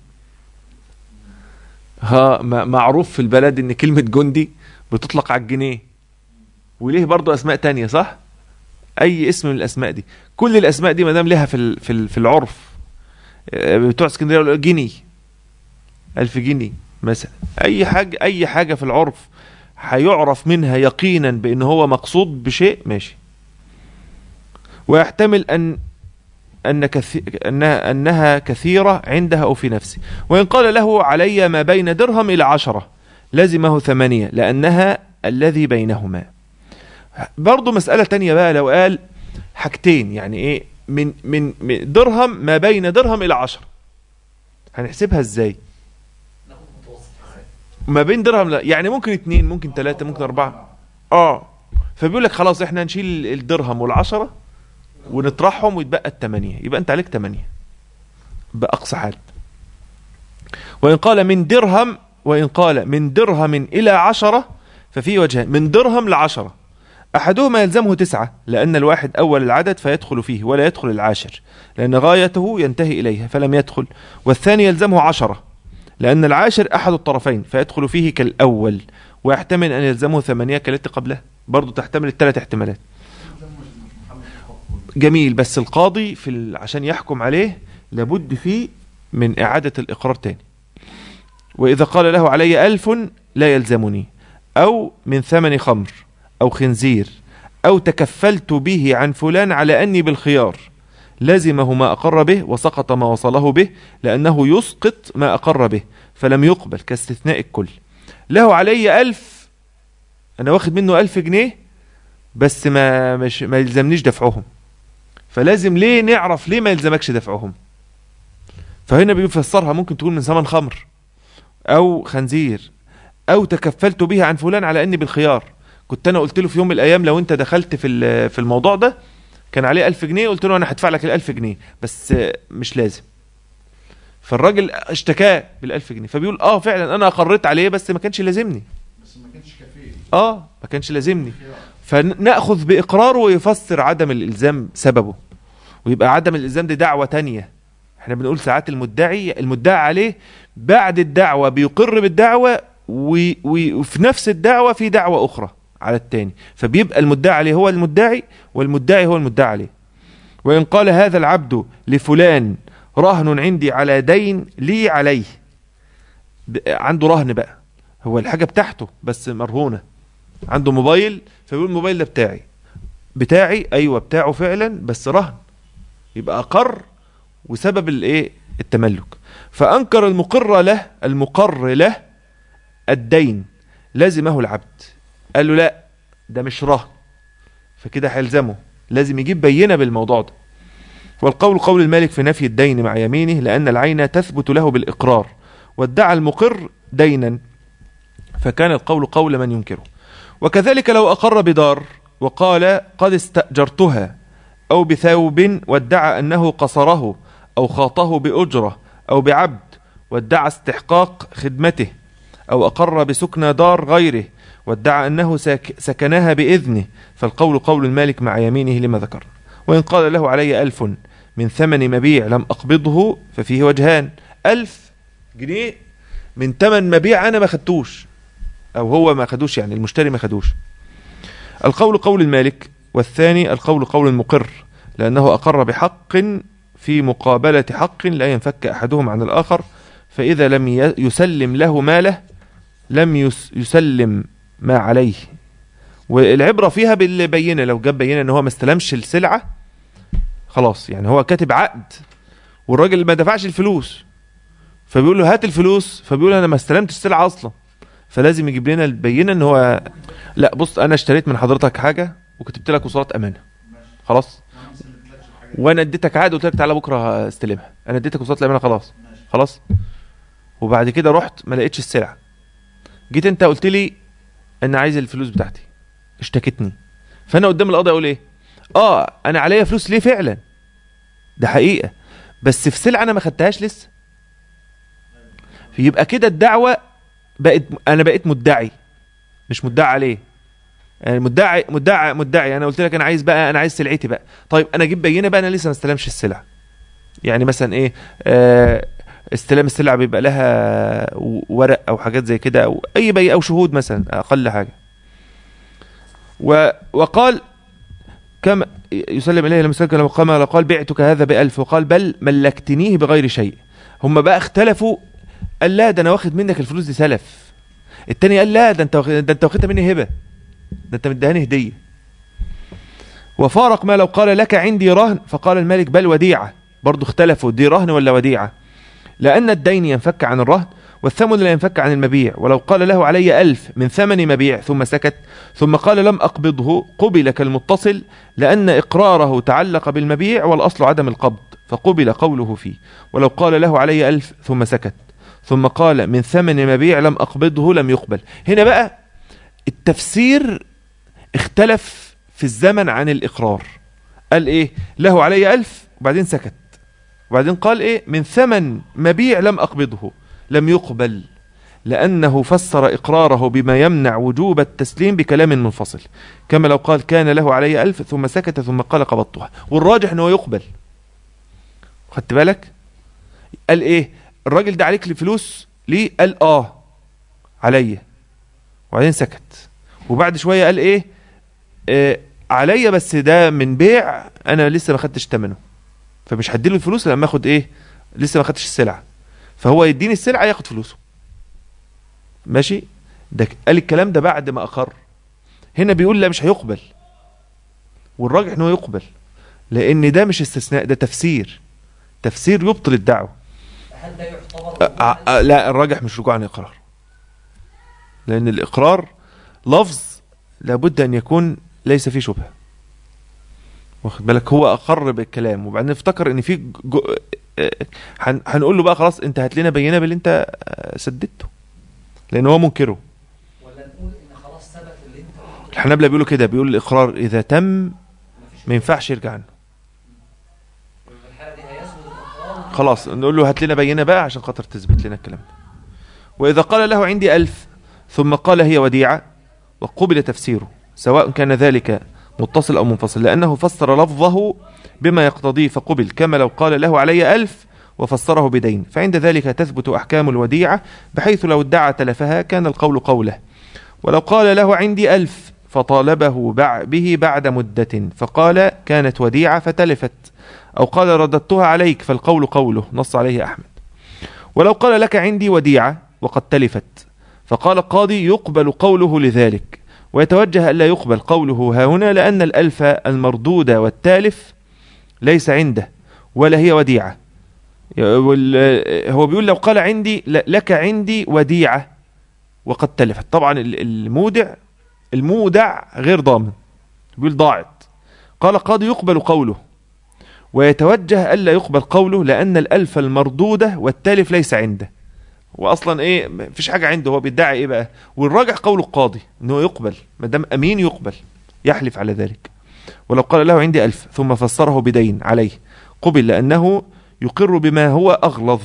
ها م- معروف في البلد ان كلمة جندي بتطلق على الجنيه وليه برضو اسماء تانية صح اي اسم من الاسماء دي كل الاسماء دي ما دام لها في ال- في ال- في العرف آه، بتوع اسكندريه يقولوا جنيه ألف جنيه مثلا اي حاجة اي حاجة في العرف هيعرف منها يقينا بان هو مقصود بشيء ماشي ويحتمل ان أن كثي... أنها... أنها كثيرة عندها أو في نفسه وإن قال له علي ما بين درهم إلى عشرة لزمه ثمانية لأنها الذي بينهما برضو مسألة تانية بقى لو قال حاجتين يعني إيه من, من, من درهم ما بين درهم إلى عشرة هنحسبها إزاي ناخد متوسط ما بين درهم لا يعني ممكن اتنين ممكن تلاتة ممكن أربعة اه فبيقول لك خلاص احنا هنشيل الدرهم والعشرة ونطرحهم ويتبقى التمانية يبقى انت عليك تمانية بأقصى حال وإن قال من درهم وإن قال من درهم إلى عشرة ففي وجهان من درهم لعشرة أحدهما يلزمه تسعة لأن الواحد أول العدد فيدخل فيه ولا يدخل العاشر لأن غايته ينتهي إليها فلم يدخل والثاني يلزمه عشرة لأن العاشر أحد الطرفين فيدخل فيه كالأول ويحتمل أن يلزمه ثمانية كالتي قبله برضو تحتمل الثلاث احتمالات جميل بس القاضي في ال... عشان يحكم عليه لابد فيه من إعادة الإقرار تاني وإذا قال له علي ألف لا يلزمني أو من ثمن خمر أو خنزير أو تكفلت به عن فلان على أني بالخيار لزمه ما أقر به وسقط ما وصله به لأنه يسقط ما أقر به فلم يقبل كاستثناء الكل له علي ألف أنا واخد منه ألف جنيه بس ما مش ما يلزمنيش دفعهم فلازم ليه نعرف ليه ما يلزمكش دفعهم فهنا بيفسرها ممكن تكون من ثمن خمر أو خنزير أو تكفلت به عن فلان على أني بالخيار كنت أنا قلت له في يوم من الأيام لو أنت دخلت في ال- في الموضوع ده كان عليه ألف جنيه قلت له أنا هدفع لك الألف جنيه بس آه، مش لازم فالراجل اشتكاه بالألف جنيه فبيقول اه فعلا انا اقريت عليه بس ما كانش لازمني بس ما كانش كفيل اه ما كانش لازمني خيار. فناخذ باقراره ويفسر عدم الالزام سببه ويبقى عدم الالزام دي دعوه تانية احنا بنقول ساعات المدعي المدعى عليه بعد الدعوه بيقر بالدعوه و- و- وفي نفس الدعوه في دعوه اخرى على التاني فبيبقى المدعي عليه هو المدعي والمدعي هو المدعي عليه وان قال هذا العبد لفلان رهن عندي على دين لي عليه ب- عنده رهن بقى هو الحاجه بتاعته بس مرهونه عنده موبايل فبيقول الموبايل ده بتاعي بتاعي ايوه بتاعه فعلا بس رهن يبقى اقر وسبب الايه التملك فانكر المقر له المقر له الدين لزمه العبد قال له لا ده مش رهن فكده هيلزمه لازم يجيب بينه بالموضوع ده والقول قول المالك في نفي الدين مع يمينه لأن العين تثبت له بالإقرار وادعى المقر دينا فكان القول قول من ينكره وكذلك لو أقر بدار وقال قد استأجرتها أو بثوب وادعى أنه قصره أو خاطه بأجرة أو بعبد وادعى استحقاق خدمته أو أقر بسكنى دار غيره وادعى أنه سك سكنها بإذنه فالقول قول المالك مع يمينه لما ذكر وإن قال له علي ألف من ثمن مبيع لم أقبضه ففيه وجهان ألف جنيه من ثمن مبيع أنا ما خدتوش أو هو ما خدوش يعني المشتري ما خدوش القول قول المالك والثاني القول قول المقر لأنه أقر بحق في مقابلة حق لا ينفك أحدهم عن الآخر فإذا لم ي- يسلم له ماله لم يس- يسلم ما عليه والعبرة فيها باللي بينه لو جاب بينه ان هو ما استلمش السلعة خلاص يعني هو كاتب عقد والراجل ما دفعش الفلوس فبيقول له هات الفلوس فبيقول انا ما استلمتش السلعة اصلا فلازم يجيب لنا البينة ان هو لا بص انا اشتريت من حضرتك حاجة وكتبت لك وصولات امانة خلاص وانا ما سلمتلكش الحاجه دي وانا اديتك عقد قلت لك تعالى بكره استلمها انا اديتك وصولات الامانة خلاص ماشي خلاص وبعد كده رحت ما لقيتش السلعة جيت انت قلت لي انا عايز الفلوس بتاعتي اشتكتني فانا قدام القاضي اقول ايه اه انا عليا فلوس ليه فعلا ده حقيقه بس في سلعه انا ما خدتهاش لسه يبقى كده الدعوه بقت انا بقيت مدعي مش مدعي عليه يعني مدعي مدعي مدعي انا قلت لك انا عايز بقى انا عايز سلعتي بقى طيب انا اجيب بينه بقى انا لسه ما استلمش السلعه يعني مثلا ايه آه استلام السلعه بيبقى لها ورق او حاجات زي كده او اي بي او شهود مثلا اقل حاجه و وقال كما يسلم اليه المسلك لما قام قال بعتك هذا بألف وقال بل ملكتنيه بغير شيء هم بقى اختلفوا قال لا ده انا واخد منك الفلوس دي سلف التاني قال لا ده انت واخد- ده انت واخدها مني هبه ده انت مديهاني هديه وفارق ما لو قال لك عندي رهن فقال الملك بل وديعه برضو اختلفوا دي رهن ولا وديعه لأن الدين ينفك عن الرهن والثمن لا ينفك عن المبيع ولو قال له علي ألف من ثمن مبيع ثم سكت ثم قال لم أقبضه قبل كالمتصل لأن إقراره تعلق بالمبيع والأصل عدم القبض فقبل قوله فيه ولو قال له علي ألف ثم سكت ثم قال من ثمن مبيع لم أقبضه لم يقبل هنا بقى التفسير اختلف في الزمن عن الإقرار قال إيه له علي ألف وبعدين سكت وبعدين قال ايه من ثمن مبيع لم اقبضه لم يقبل لانه فسر اقراره بما يمنع وجوب التسليم بكلام منفصل كما لو قال كان له علي ألف ثم سكت ثم قال قبضتها والراجح انه يقبل خدت بالك قال ايه الراجل ده عليك الفلوس ليه قال اه عليا وبعدين سكت وبعد شويه قال ايه آه عليا بس ده من بيع انا لسه ما خدتش ثمنه فمش هديله الفلوس لما اخد ايه لسه ما خدتش السلعه فهو يديني السلعه ياخد فلوسه ماشي ده ك- قال الكلام ده بعد ما اقر هنا بيقول لا مش هيقبل والراجح انه يقبل لان ده مش استثناء ده تفسير تفسير يبطل الدعوه هل ده يعتبر أ- أ- أ- لا الراجح مش رجوع عن الاقرار لان الاقرار لفظ لابد ان يكون ليس فيه شبهه واخد بالك هو اقر بالكلام وبعدين افتكر ان في جو... آه، هن... هنقول له بقى خلاص انت هات لنا بينه باللي انت آه، سددته لان هو منكره ولا نقول ان خلاص ثبت اللي انت قلته الحنابلة بيقولوا كده بيقول الاقرار اذا تم مفيش ما ينفعش يرجع عنه في الحاله دي هيثبت الاقرار خلاص نقول له هات لنا بينه بقى عشان خاطر تثبت لنا الكلام ده وإذا قال له عندي ألف ثم قال هي وديعة وقبل تفسيره سواء كان ذلك متصل أو منفصل لأنه فسر لفظه بما يقتضيه فقبل كما لو قال له علي ألف وفسره بدين فعند ذلك تثبت أحكام الوديعة بحيث لو ادعى تلفها كان القول قوله ولو قال له عندي ألف فطالبه بع به بعد مدة فقال كانت وديعة فتلفت أو قال رددتها عليك فالقول قوله نص عليه أحمد ولو قال لك عندي وديعة وقد تلفت فقال القاضي يقبل قوله لذلك ويتوجه ألا يقبل قوله ها هنا لأن الألف المردودة والتالف ليس عنده ولا هي وديعة وال- هو بيقول لو قال عندي ل- لك عندي وديعة وقد تلفت طبعا ال- المودع المودع غير ضامن بيقول ضاعت قال القاضي يقبل قوله ويتوجه ألا يقبل قوله لأن الألف المردودة والتالف ليس عنده واصلا ايه مفيش حاجه عنده هو بيدعي ايه بقى والراجح قول القاضي انه يقبل ما دام امين يقبل يحلف على ذلك ولو قال له عندي ألف ثم فسره بدين عليه قبل لأنه يقر بما هو أغلظ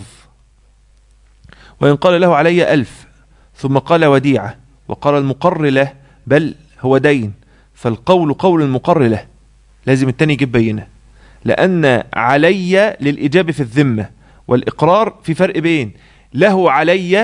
وإن قال له علي ألف ثم قال وديعة وقال المقر له بل هو دين فالقول قول المقر له لازم التاني يجيب بينه لأن علي للإجابة في الذمة والإقرار في فرق بين له علي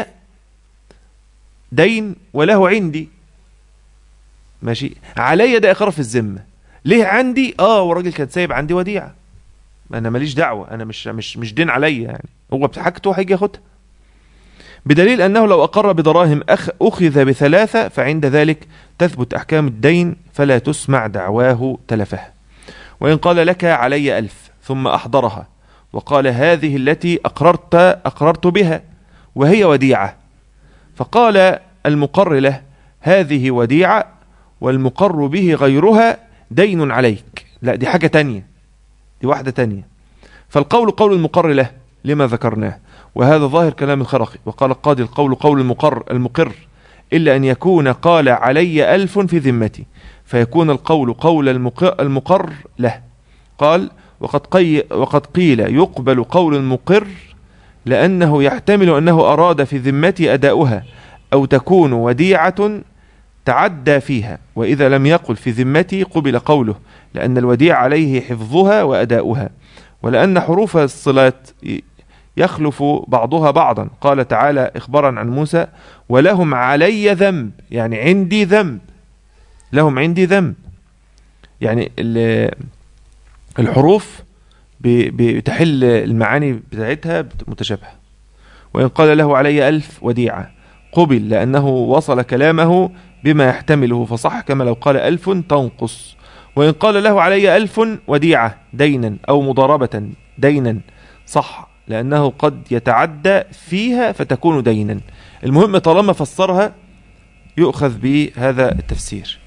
دين وله عندي ماشي علي ده إقرار في الذمة ليه عندي اه والراجل كان سايب عندي وديعة انا ماليش دعوة انا مش مش مش دين عليا يعني هو بحاجته هيجي ياخدها بدليل انه لو اقر بدراهم أخ اخذ بثلاثة فعند ذلك تثبت احكام الدين فلا تسمع دعواه تلفها وان قال لك علي ألف ثم احضرها وقال هذه التي اقررت اقررت بها وهي وديعة فقال المقر له هذه وديعة والمقر به غيرها دين عليك لا دي حاجة تانية دي واحدة تانية فالقول قول المقر له لما ذكرناه وهذا ظاهر كلام الخرقي وقال القاضي القول قول المقر المقر إلا أن يكون قال علي ألف في ذمتي فيكون القول قول المق- المقر له قال وقد, قي وقد قيل يقبل قول المقر لأنه يحتمل أنه أراد في ذمتي أداؤها أو تكون وديعة تعدى فيها وإذا لم يقل في ذمتي قبل قوله لأن الوديع عليه حفظها وأداؤها ولأن حروف الصلات ي- يخلف بعضها بعضا قال تعالى إخبارا عن موسى ولهم علي ذنب يعني عندي ذنب لهم عندي ذنب يعني ال- الحروف ب- بتحل المعاني بتاعتها بت- متشابهة وإن قال له علي ألف وديعة قبل لأنه وصل كلامه بما يحتمله فصح كما لو قال ألف تنقص وإن قال له علي ألف وديعة دينا أو مضاربة دينا صح لأنه قد يتعدى فيها فتكون دينا المهم طالما فسرها يؤخذ بهذا التفسير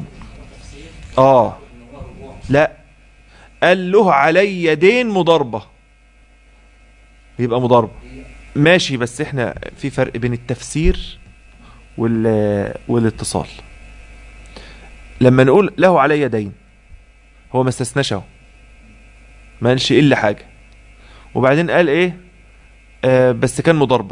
آه لا قال له علي دين مضاربة يبقى مضاربة ماشي بس احنا في فرق بين التفسير وال والاتصال لما نقول له علي دين هو ما استثناش اهو ما قالش الا حاجه وبعدين قال ايه آه بس كان مضاربه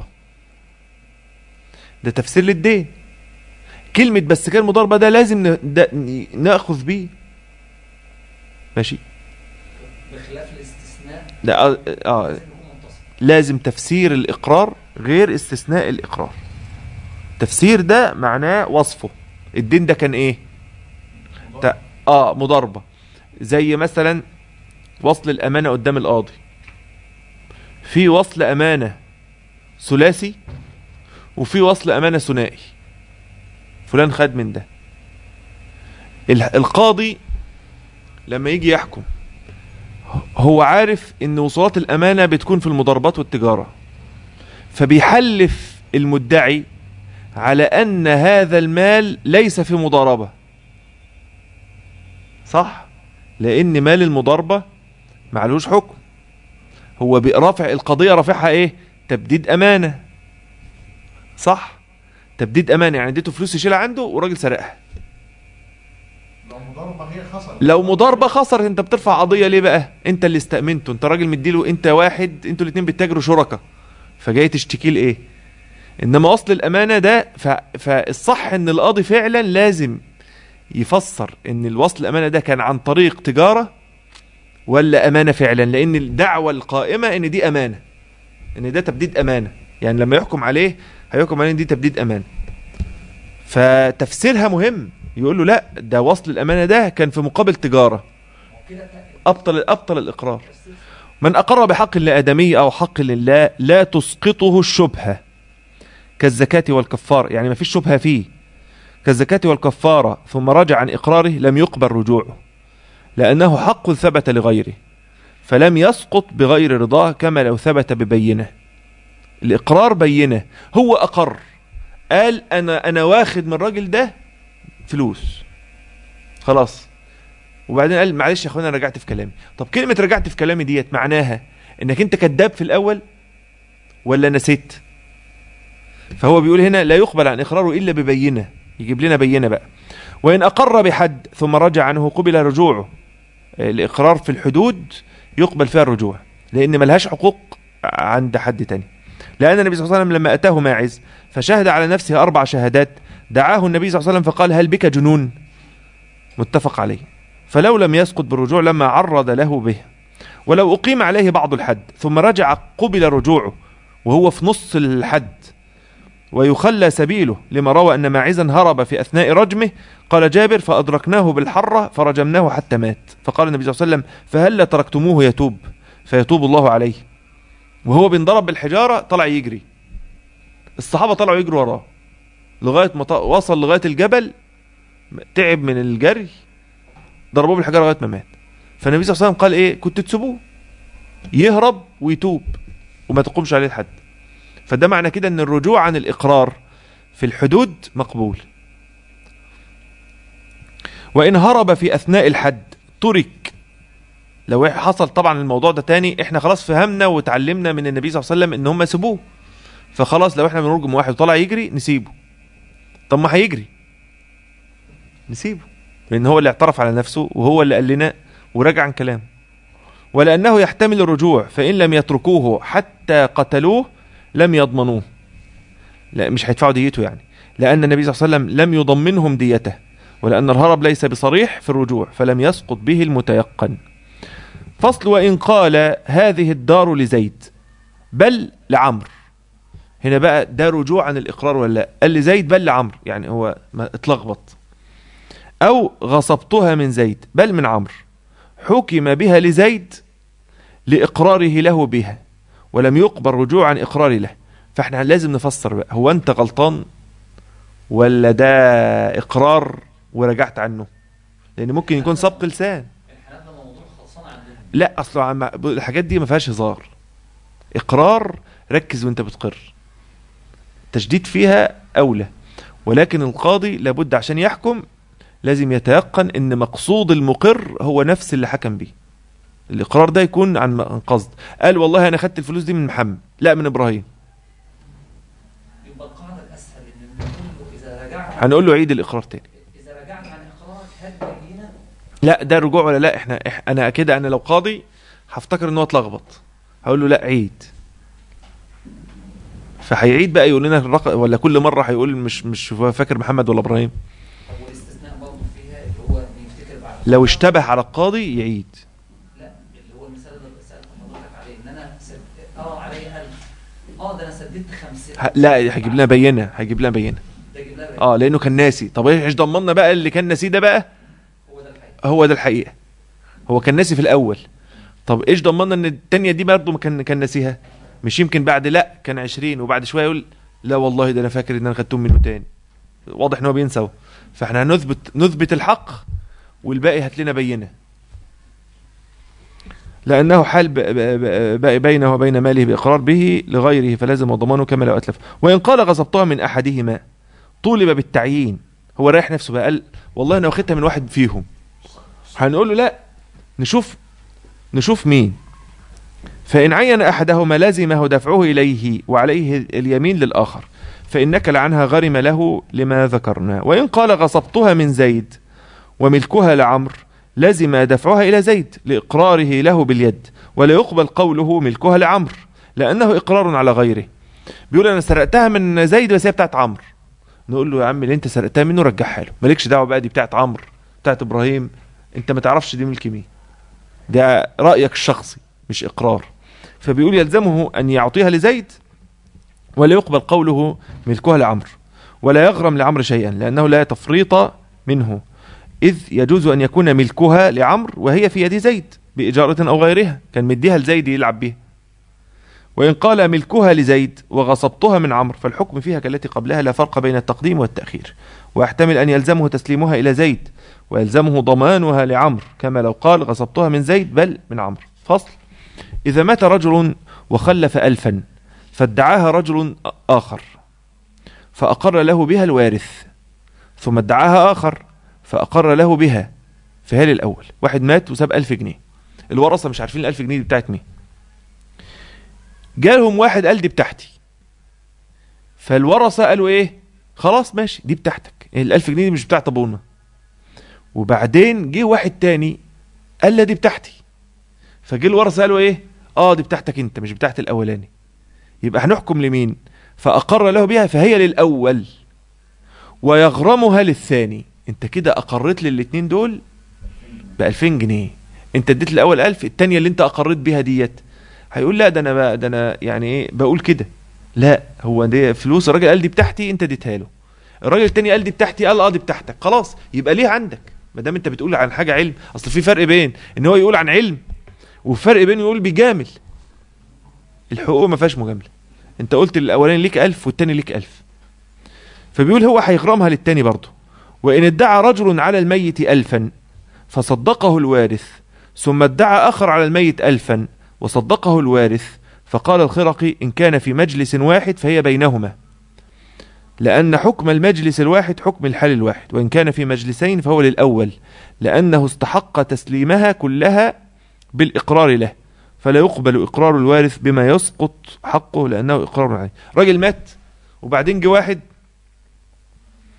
ده تفسير للدين كلمه بس كان مضاربه ده لازم ن- ده ن- ناخذ بيه ماشي بخلاف الاستثناء ده اه, آه لازم يكون متصل لازم تفسير الإقرار غير استثناء الإقرار تفسير ده معناه وصفه الدين ده كان ايه تا- اه مضاربة زي مثلا وصل الأمانة قدام القاضي في وصل أمانة ثلاثي وفي وصل أمانة ثنائي فلان خد من ده ال- القاضي لما يجي يحكم هو عارف ان وصولات الامانه بتكون في المضاربات والتجاره فبيحلف المدعي على ان هذا المال ليس في مضاربه صح لان مال المضاربه معلوش حكم هو رافع القضيه رافعها ايه تبديد امانه صح تبديد امانه يعني اديته فلوس يشيلها عنده وراجل سرقها لو مضاربه هي خسرت لو مضاربه خسرت انت بترفع قضيه ليه بقى انت اللي استأمنته انت راجل مديله انت واحد انتوا الاتنين بتتاجروا شركاء فجاي تشتكي لايه انما اصل الامانه ده ف... فالصح ان القاضي فعلا لازم يفسر ان الوصل الامانه ده كان عن طريق تجاره ولا امانه فعلا لان الدعوه القائمه ان دي امانه ان ده تبديد امانه يعني لما يحكم عليه هيحكم عليه ان دي تبديد امانه فتفسيرها مهم يقول له لا ده وصل الامانه ده كان في مقابل تجاره وكده تأكد ابطل ابطل الاقرار من اقر بحق لادمي او حق لله لا تسقطه الشبهه كالزكاه والكفاره يعني ما فيش شبهه فيه كالزكاه والكفاره ثم رجع عن اقراره لم يقبل رجوعه لانه حق ثبت لغيره فلم يسقط بغير رضاه كما لو ثبت ببينه الاقرار بينه هو اقر قال انا انا واخد من الراجل ده فلوس خلاص وبعدين قال معلش يا اخوانا أنا رجعت في كلامي طب كلمه رجعت في كلامي ديت معناها انك انت كذاب في الاول ولا نسيت فهو بيقول هنا لا يقبل عن اقراره الا ببينه يجيب لنا بينه بقى وان اقر بحد ثم رجع عنه قبل رجوعه آه، الاقرار في الحدود يقبل فيها الرجوع لان ملهاش حقوق عند حد تاني لان النبي صلى الله عليه وسلم لما اتاه ماعز فشهد على نفسه اربع شهادات دعاه النبي صلى الله عليه وسلم فقال هل بك جنون متفق عليه فلو لم يسقط بالرجوع لما عرض له به ولو أقيم عليه بعض الحد ثم رجع قبل رجوعه وهو في نص الحد ويخلى سبيله لما روى أن ماعزا هرب في أثناء رجمه قال جابر فأدركناه بالحرة فرجمناه حتى مات فقال النبي صلى الله عليه وسلم فهل تركتموه يتوب فيتوب الله عليه وهو بينضرب بالحجارة طلع يجري الصحابة طلعوا يجروا وراه لغاية ما ط- وصل لغاية الجبل تعب من الجري ضربوه بالحجارة لغاية ما مات فالنبي صلى الله عليه وسلم قال ايه كنت تسيبوه يهرب ويتوب وما تقومش عليه الحد فده معنى كده ان الرجوع عن الاقرار في الحدود مقبول وان هرب في اثناء الحد ترك لو حصل طبعا الموضوع ده تاني احنا خلاص فهمنا وتعلمنا من النبي صلى الله عليه وسلم ان هم سيبوه فخلاص لو احنا بنرجم واحد وطلع يجري نسيبه طب ما هيجري نسيبه لان هو اللي اعترف على نفسه وهو اللي قال لنا ورجع عن كلامه ولانه يحتمل الرجوع فان لم يتركوه حتى قتلوه لم يضمنوه لا مش هيدفعوا ديته يعني لان النبي صلى الله عليه وسلم لم يضمنهم ديته ولان الهرب ليس بصريح في الرجوع فلم يسقط به المتيقن فصل وان قال هذه الدار لزيد بل لعمرو هنا بقى ده رجوع عن الاقرار ولا لا قال لزيد بل لعمرو يعني هو ما اتلخبط او غصبتها من زيد بل من عمرو حكم بها لزيد لاقراره له بها ولم يقبل رجوع عن اقرار له فاحنا لازم نفسر بقى هو انت غلطان ولا ده اقرار ورجعت عنه لان ممكن يكون سبق لسان الحالات ده موضوع خلصان عندنا لا اصل عم الحاجات دي ما فيهاش هزار اقرار ركز وانت بتقر تشديد فيها اولى ولكن القاضي لابد عشان يحكم لازم يتيقن ان مقصود المقر هو نفس اللي حكم بيه الاقرار ده يكون عن عن قصد قال والله انا خدت الفلوس دي من محمد لا من ابراهيم يبقى القاعده الاسهل ان نقول له اذا رجعت هنقول له عيد الاقرار تاني اذا رجعت عن اقرارك هل بينا لا ده رجوع ولا لا احنا إح انا كده انا لو قاضي هفتكر ان هو اتلخبط هقول له لا عيد فهيعيد بقى يقول لنا الرقم ولا كل مره هيقول مش مش فاكر محمد ولا ابراهيم طب والاستثناء برضه فيها اللي هو يفتكر بعد لو اشتبه على القاضي يعيد لا اللي هو المثال اللي سالت حضرتك عليه ان انا سد... اه عليا 1000 اه ده انا سددت 50 ه- لا هيجيب لنا بينه هيجيب لنا بينه ده جيب لها اه لانه كان ناسي طب ايش ضمننا بقى اللي كان ناسيه ده بقى هو ده الحقيقه هو ده الحقيقه هو كان ناسي في الاول طب ايش ضمننا ان التانية دي برضه ما كان كان ناسيها مش يمكن بعد لا كان 20 وبعد شويه يقول لا والله ده انا فاكر ان انا خدتهم منه تاني واضح ان هو بينسى أهو. فاحنا هنثبت نثبت الحق والباقي هات لنا بينه لأنه حال ب- ب- ب- بينه وبين ماله بإقرار به لغيره فلازم ضمانه كما لو أتلف وإن قال غصبتها من أحدهما طولب بالتعيين هو رايح نفسه بقى قال والله أنا واخدها من واحد فيهم هنقول له لا نشوف نشوف مين فإن عين أحدهما لزمه دفعه إليه وعليه اليمين للآخر فإنك لعنها غرم له لما ذكرنا وإن قال غصبتها من زيد وملكها لعمر لزم دفعها إلى زيد لإقراره له باليد ولا يقبل قوله ملكها لعمر لأنه إقرار على غيره بيقول أنا سرقتها من زيد بس هي بتاعت عمرو نقول له يا عم اللي أنت سرقتها منه رجعها له مالكش دعوة بقى دي بتاعت عمرو بتاعت إبراهيم أنت ما تعرفش دي ملك مين ده رأيك الشخصي مش إقرار فبيقول يلزمه أن يعطيها لزيد ولا يقبل قوله ملكها لعمرو ولا يغرم لعمرو شيئا لأنه لا تفريط منه إذ يجوز أن يكون ملكها لعمرو وهي في يد زيد بإجارة أو غيرها كان مديها لزيد يلعب بيها وإن قال ملكها لزيد وغصبتها من عمرو فالحكم فيها كالتي قبلها لا فرق بين التقديم والتأخير ويحتمل أن يلزمه تسليمها إلى زيد ويلزمه ضمانها لعمرو كما لو قال غصبتها من زيد بل من عمرو فصل إذا مات رجل وخلف ألفا فادعاها رجل آخر فأقر له بها الوارث ثم ادعاها آخر فأقر له بها فهل الأول واحد مات وساب ألف جنيه الورثة مش عارفين الألف جنيه دي بتاعت مين جالهم واحد قال دي بتاعتي فالورثة قالوا ايه خلاص ماشي دي بتاعتك الألف جنيه دي مش بتاعت أبونا وبعدين جه واحد تاني قال لا دي بتاعتي فجه الورثة قالوا ايه اه دي بتاعتك انت مش بتاعت الأولاني يبقى هنحكم لمين فأقر له بها فهي للأول ويغرمها للثاني انت كده أقرت للاتنين دول ب 2000 جنيه انت اديت الاول 1000 الثانيه اللي انت اقريت بيها ديت هيقول لا ده انا بقى ده انا يعني ايه بقول كده لا هو دي فلوس الراجل قال دي بتاعتي انت اديتها له الراجل التاني قال دي بتاعتي قال اه دي بتاعتك خلاص يبقى ليه عندك ما دام انت بتقول عن حاجه علم اصل في فرق بين ان هو يقول عن علم وفرق بين يقول بيجامل الحقوق ما فيهاش مجامله انت قلت الاولاني ليك 1000 والتاني ليك 1000 فبيقول هو هيغرمها للتاني برضه وان ادعى رجل على الميت ألفا فصدقه الوارث ثم ادعى آخر على الميت ألفا وصدقه الوارث فقال الخرقي إن كان في مجلس واحد فهي بينهما لأن حكم المجلس الواحد حكم الحال الواحد وإن كان في مجلسين فهو للأول لأنه استحق تسليمها كلها بالإقرار له فلا يقبل إقرار الوارث بما يسقط حقه لأنه إقرار عليه راجل مات وبعدين جه واحد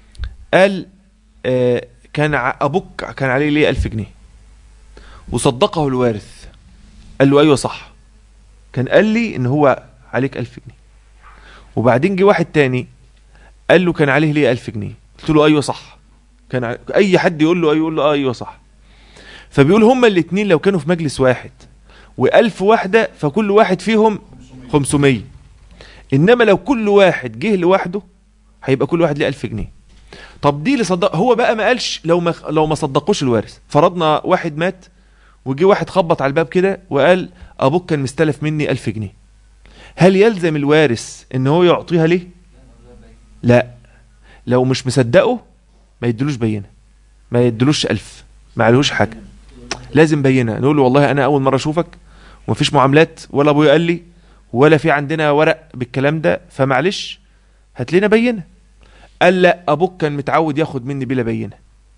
قال آه كان ع- ابوك كان عليه ليه 1000 جنيه وصدقه الوارث قال له ايوه صح كان قال لي ان هو عليك 1000 جنيه وبعدين جه واحد تاني قال له كان عليه ليه 1000 جنيه قلت له ايوه صح كان ع- اي حد يقول له ايوه يقول له آه ايوه صح فبيقول هما الاثنين لو كانوا في مجلس واحد و1000 واحده فكل واحد فيهم 500 انما لو كل واحد جه لوحده هيبقى كل واحد ليه 1000 جنيه طب دي اللي صدق هو بقى ما قالش لو ما لو ما صدقوش الوارث فرضنا واحد مات وجي واحد خبط على الباب كده وقال ابوك كان مستلف مني 1000 جنيه هل يلزم الوارث ان هو يعطيها ليه لا لو مش مصدقه ما يدلوش بينه ما يدلوش ألف ما عليهوش حاجه لازم بينه نقول له والله انا اول مره اشوفك ومفيش معاملات ولا ابويا قال لي ولا في عندنا ورق بالكلام ده فمعلش هات لنا بينه قال لا ابوك كان متعود ياخد مني بلا بينه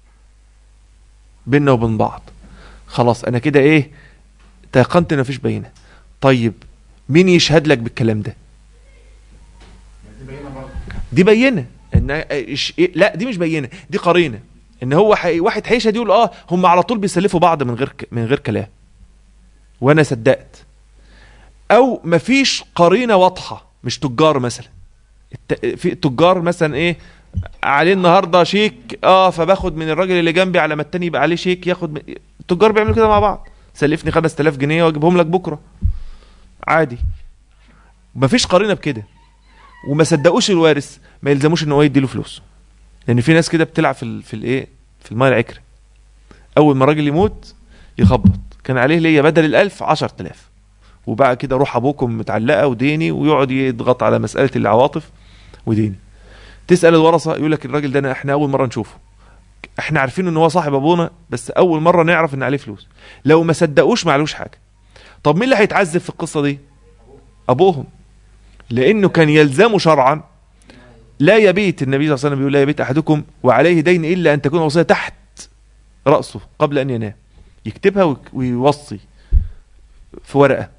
بيننا وبين بعض خلاص انا كده ايه تيقنت ان مفيش بينه طيب مين يشهد لك بالكلام ده دي باينه برضه دي بينه ان إيش- إيه؟ لا دي مش بينه دي قرينه ان هو حي... واحد هيشهد يقول اه هم على طول بيسلفوا بعض من غير ك... من غير كلام وانا صدقت او مفيش قرينه واضحه مش تجار مثلا الت... في تجار مثلا ايه عليه النهارده شيك اه فباخد من الراجل اللي جنبي على ما التاني يبقى عليه شيك ياخد من... التجار بيعملوا كده مع بعض سلفني 5000 جنيه واجيبهم لك بكره عادي مفيش قرينه بكده وما صدقوش الوارث ما يلزموش ان هو يديله فلوس لان في ناس كده بتلعب في ال- في الايه في الماء العكري اول ما الراجل يموت يخبط كان عليه ليا بدل الألف عشر تلاف وبقى كده روح ابوكم متعلقه وديني ويقعد يضغط على مساله العواطف وديني تسال الورثه يقول لك الراجل ده أنا- احنا اول مره نشوفه احنا عارفين ان هو صاحب ابونا بس اول مره نعرف ان عليه فلوس لو ما صدقوش ما عليهوش حاجه طب مين اللي هيتعذب في القصه دي ابوهم لانه كان يلزمه شرعا لا يبيت النبي صلى الله عليه وسلم بيقول لا يبيت احدكم وعليه دين الا ان تكون وصيه تحت راسه قبل ان ينام يكتبها ويك- ويوصي في ورقه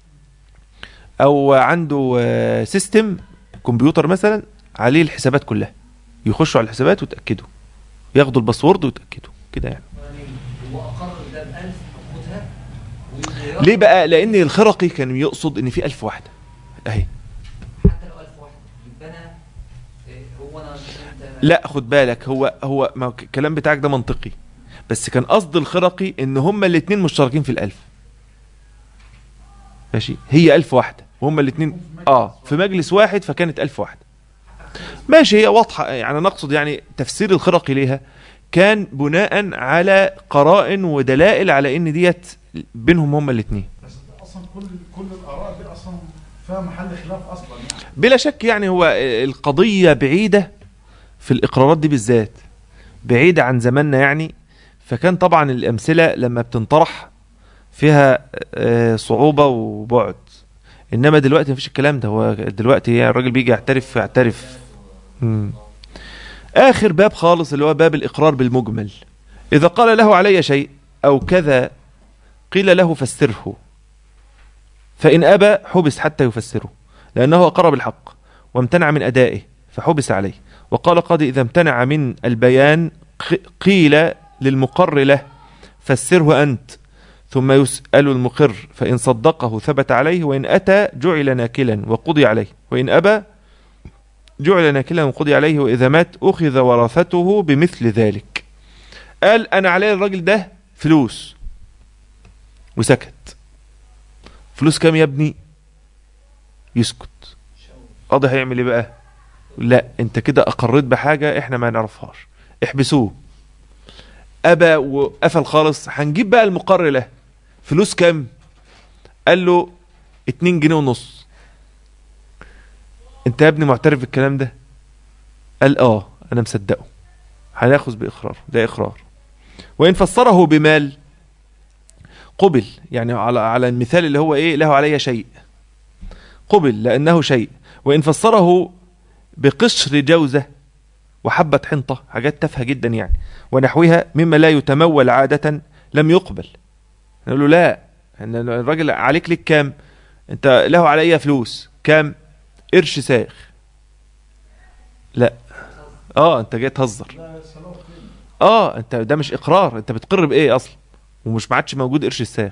او عنده آه، سيستم كمبيوتر مثلا عليه الحسابات كلها يخشوا على الحسابات ويتاكدوا ياخدوا الباسورد ويتاكدوا كده يعني هو اقر ده ب 1000 خدها ويرد ليه بقى لان الخرقي كان يقصد ان في ألف واحده اهي حتى لو 1000 واحد يبقى انا إيه، هو انا انت لا خد بالك هو هو ما هو ك- الكلام بتاعك ده منطقي بس كان قصد الخرقي ان هما الاتنين مشتركين في الألف ماشي هي ألف واحدة وهما الاتنين اه في مجلس واحد فكانت ألف واحدة ماشي هي واضحة يعني نقصد يعني تفسير الخرقي ليها كان بناء على قرائن ودلائل على ان ديت بينهم هما الاتنين بس ده اصلا كل كل الاراء دي اصلا فيها محل خلاف اصلا يعني بلا شك يعني هو القضية بعيدة في الإقرارات دي بالذات بعيدة عن زماننا يعني فكان طبعا الأمثلة لما بتنطرح فيها آه، صعوبة وبعد إنما دلوقتي مفيش الكلام ده هو دلوقتي يعني الراجل بيجي يعترف يعترف مم. آخر باب خالص اللي هو باب الإقرار بالمجمل إذا قال له علي شيء أو كذا قيل له فسره فإن أبى حبس حتى يفسره لأنه أقر بالحق وامتنع من أدائه فحبس عليه وقال قاضي إذا امتنع من البيان ق- قيل للمقر له فسره أنت ثم يسأل المقر فإن صدقه ثبت عليه وإن أتى جعل ناكلا وقضي عليه وإن أبى جعل ناكلا وقضي عليه وإذا مات أخذ ورثته بمثل ذلك قال أنا علي الراجل ده فلوس وسكت فلوس كام يا ابني يسكت قاضي هيعمل ايه بقى لا انت كده اقريت بحاجه احنا ما نعرفهاش احبسوه ابى وقفل خالص هنجيب بقى المقر له فلوس كام قال له اتنين جنيه ونص انت يا ابني معترف بالكلام ده قال اه انا مصدقه هناخذ باقرار ده اقرار وان فسره بمال قبل يعني على على المثال اللي هو ايه له علي شيء قبل لانه شيء وان فسره بقشر جوزه وحبة حنطة حاجات تافهة جدا يعني ونحوها مما لا يتمول عادة لم يقبل نقول له لا ان الراجل عليك ليك كام انت له عليا فلوس كام قرش ساغ لا اه انت جاي تهزر لا سلام فين اه انت ده مش اقرار انت بتقر بايه اصلا ومش ما عادش موجود قرش الساغ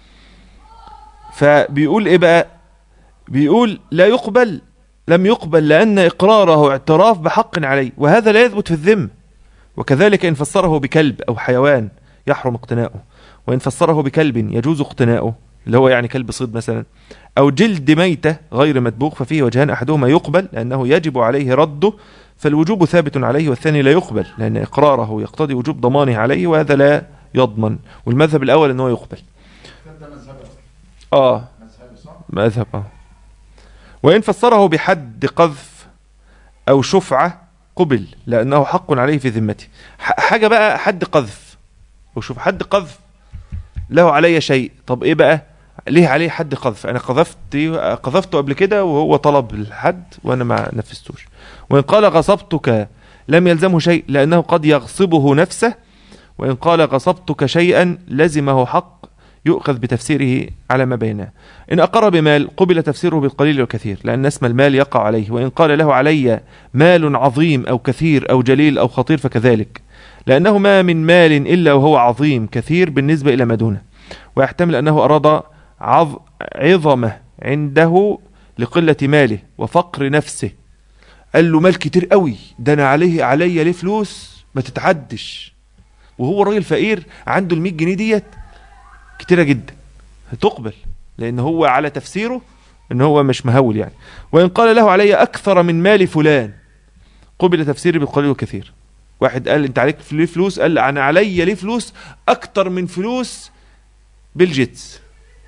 فبيقول ايه بقى بيقول لا يقبل لم يقبل لان اقراره اعتراف بحق عليه وهذا لا يثبت في الذمه وكذلك ان فسره بكلب او حيوان يحرم اقتناؤه وان فسره بكلب يجوز اقتناؤه اللي هو يعني كلب صيد مثلا او جلد ميته غير مدبوغ ففيه وجهان احدهما يقبل لانه يجب عليه رده فالوجوب ثابت عليه والثاني لا يقبل لأن إقراره يقتضي وجوب ضمانه عليه وهذا لا يضمن والمذهب الأول أنه يقبل كان ده مذهبي آه مذهبي صح؟ مذهب آه وإن فسره بحد قذف أو شفعة قبل لأنه حق عليه في ذمته ح- حاجة بقى حد قذف وشوف حد قذف له علي شيء طب إيه بقى ليه عليه حد قذف أنا قذفت قذفته قبل كده وهو طلب الحد وأنا ما نفذتوش وإن قال غصبتك لم يلزمه شيء لأنه قد يغصبه نفسه وإن قال غصبتك شيئا لزمه حق يؤخذ بتفسيره على ما بينه إن أقر بمال قبل تفسيره بالقليل والكثير لأن اسم المال يقع عليه وإن قال له علي مال عظيم أو كثير أو جليل أو خطير فكذلك لأنه ما من مال إلا وهو عظيم كثير بالنسبة إلى ما دونه ويحتمل أنه أراد عظ عظمة عنده لقلة ماله وفقر نفسه قال له مال كتير قوي ده أنا عليه عليا ليه فلوس ما تتعدش وهو راجل فقير عنده ال 100 جنيه ديت كتيرة جدا هتقبل لأن هو على تفسيره ان هو مش مهول يعني وإن قال له علي أكثر من مال فلان قبل تفسيري بالقليل والكثير واحد قال انت عليك ليه فلوس قال انا عليا ليه فلوس اكتر من فلوس بالجيتس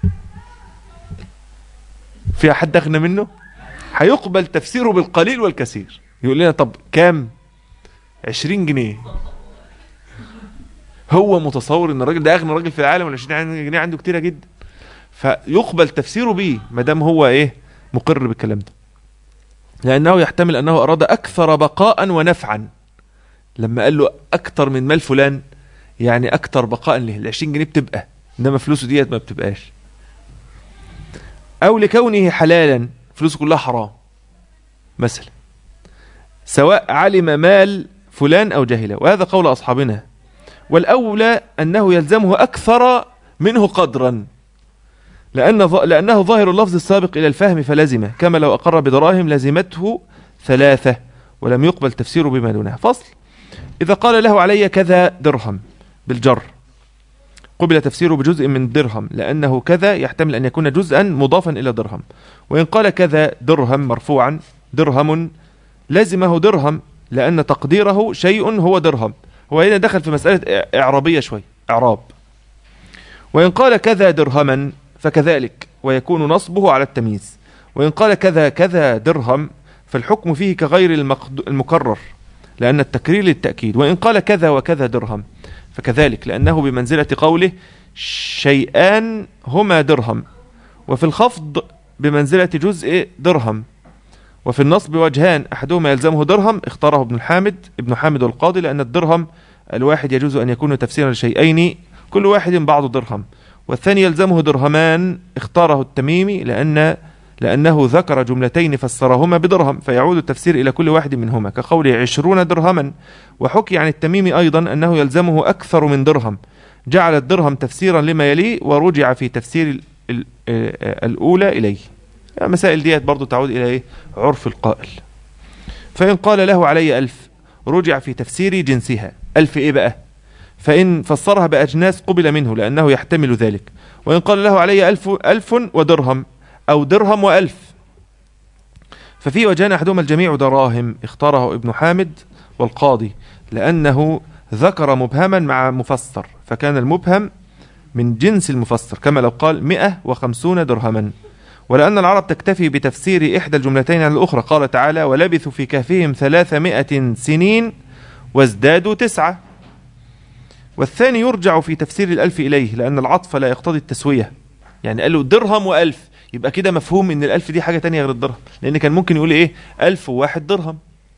في حد اغنى منه هيقبل تفسيره بالقليل والكثير يقول لنا طب كام 20 جنيه هو متصور ان الراجل ده اغنى راجل في العالم ولا 20 جنيه عنده كتيره جدا فيقبل تفسيره بيه ما دام هو ايه مقر بالكلام ده لانه يحتمل انه اراد اكثر بقاء ونفعا لما قال له اكتر من مال فلان يعني اكتر بقاء له ال 20 جنيه بتبقى انما فلوسه ديت ما بتبقاش او لكونه حلالا فلوسه كلها حرام مثلا سواء علم مال فلان او جهله وهذا قول اصحابنا والاولى انه يلزمه اكثر منه قدرا لأن ظ... لأنه ظاهر اللفظ السابق إلى الفهم فلزمه كما لو أقر بدراهم لزمته ثلاثة ولم يقبل تفسيره بما دونها فصل إذا قال له علي كذا درهم بالجر قبل تفسيره بجزء من درهم لأنه كذا يحتمل أن يكون جزءا مضافا إلى درهم وإن قال كذا درهم مرفوعا درهم لزمه درهم لأن تقديره شيء هو درهم هو هنا دخل في مسألة إعرابية شوي إعراب وإن قال كذا درهما فكذلك ويكون نصبه على التمييز وإن قال كذا كذا درهم فالحكم فيه كغير المقد... المكرر لأن التكرير للتأكيد وإن قال كذا وكذا درهم فكذلك لأنه بمنزلة قوله شيئان هما درهم وفي الخفض بمنزلة جزء درهم وفي النصب وجهان أحدهما يلزمه درهم اختاره ابن الحامد ابن حامد والقاضي لأن الدرهم الواحد يجوز أن يكون تفسيرا لشيئين كل واحد بعض درهم والثاني يلزمه درهمان اختاره التميمي لأن لأنه ذكر جملتين فسرهما بدرهم فيعود التفسير إلى كل واحد منهما كقوله عشرون درهما وحكي عن التميمي أيضا أنه يلزمه أكثر من درهم جعل الدرهم تفسيرا لما يليه ورجع في تفسير ال- ال- آه، الأولى إليه مسائل ديت برضو تعود إلى إيه؟ عرف القائل فإن قال له علي ألف رجع في تفسير جنسها ألف إيه بقى فإن فسرها بأجناس قبل منه لأنه يحتمل ذلك وإن قال له علي ألف, ألف ودرهم أو درهم وألف ففي وجهان أحدهما الجميع دراهم اختاره ابن حامد والقاضي لأنه ذكر مبهما مع مفسر فكان المبهم من جنس المفسر كما لو قال مئة وخمسون درهما ولأن العرب تكتفي بتفسير إحدى الجملتين عن الأخرى قال تعالى ولبثوا في كهفهم ثلاثمائة سنين وازدادوا تسعة والثاني يرجع في تفسير الألف إليه لأن العطف لا يقتضي التسوية يعني قال له درهم وألف يبقى كده مفهوم ان الألف دي حاجة تانية غير الدرهم لأن كان ممكن يقول إيه ألف وواحد درهم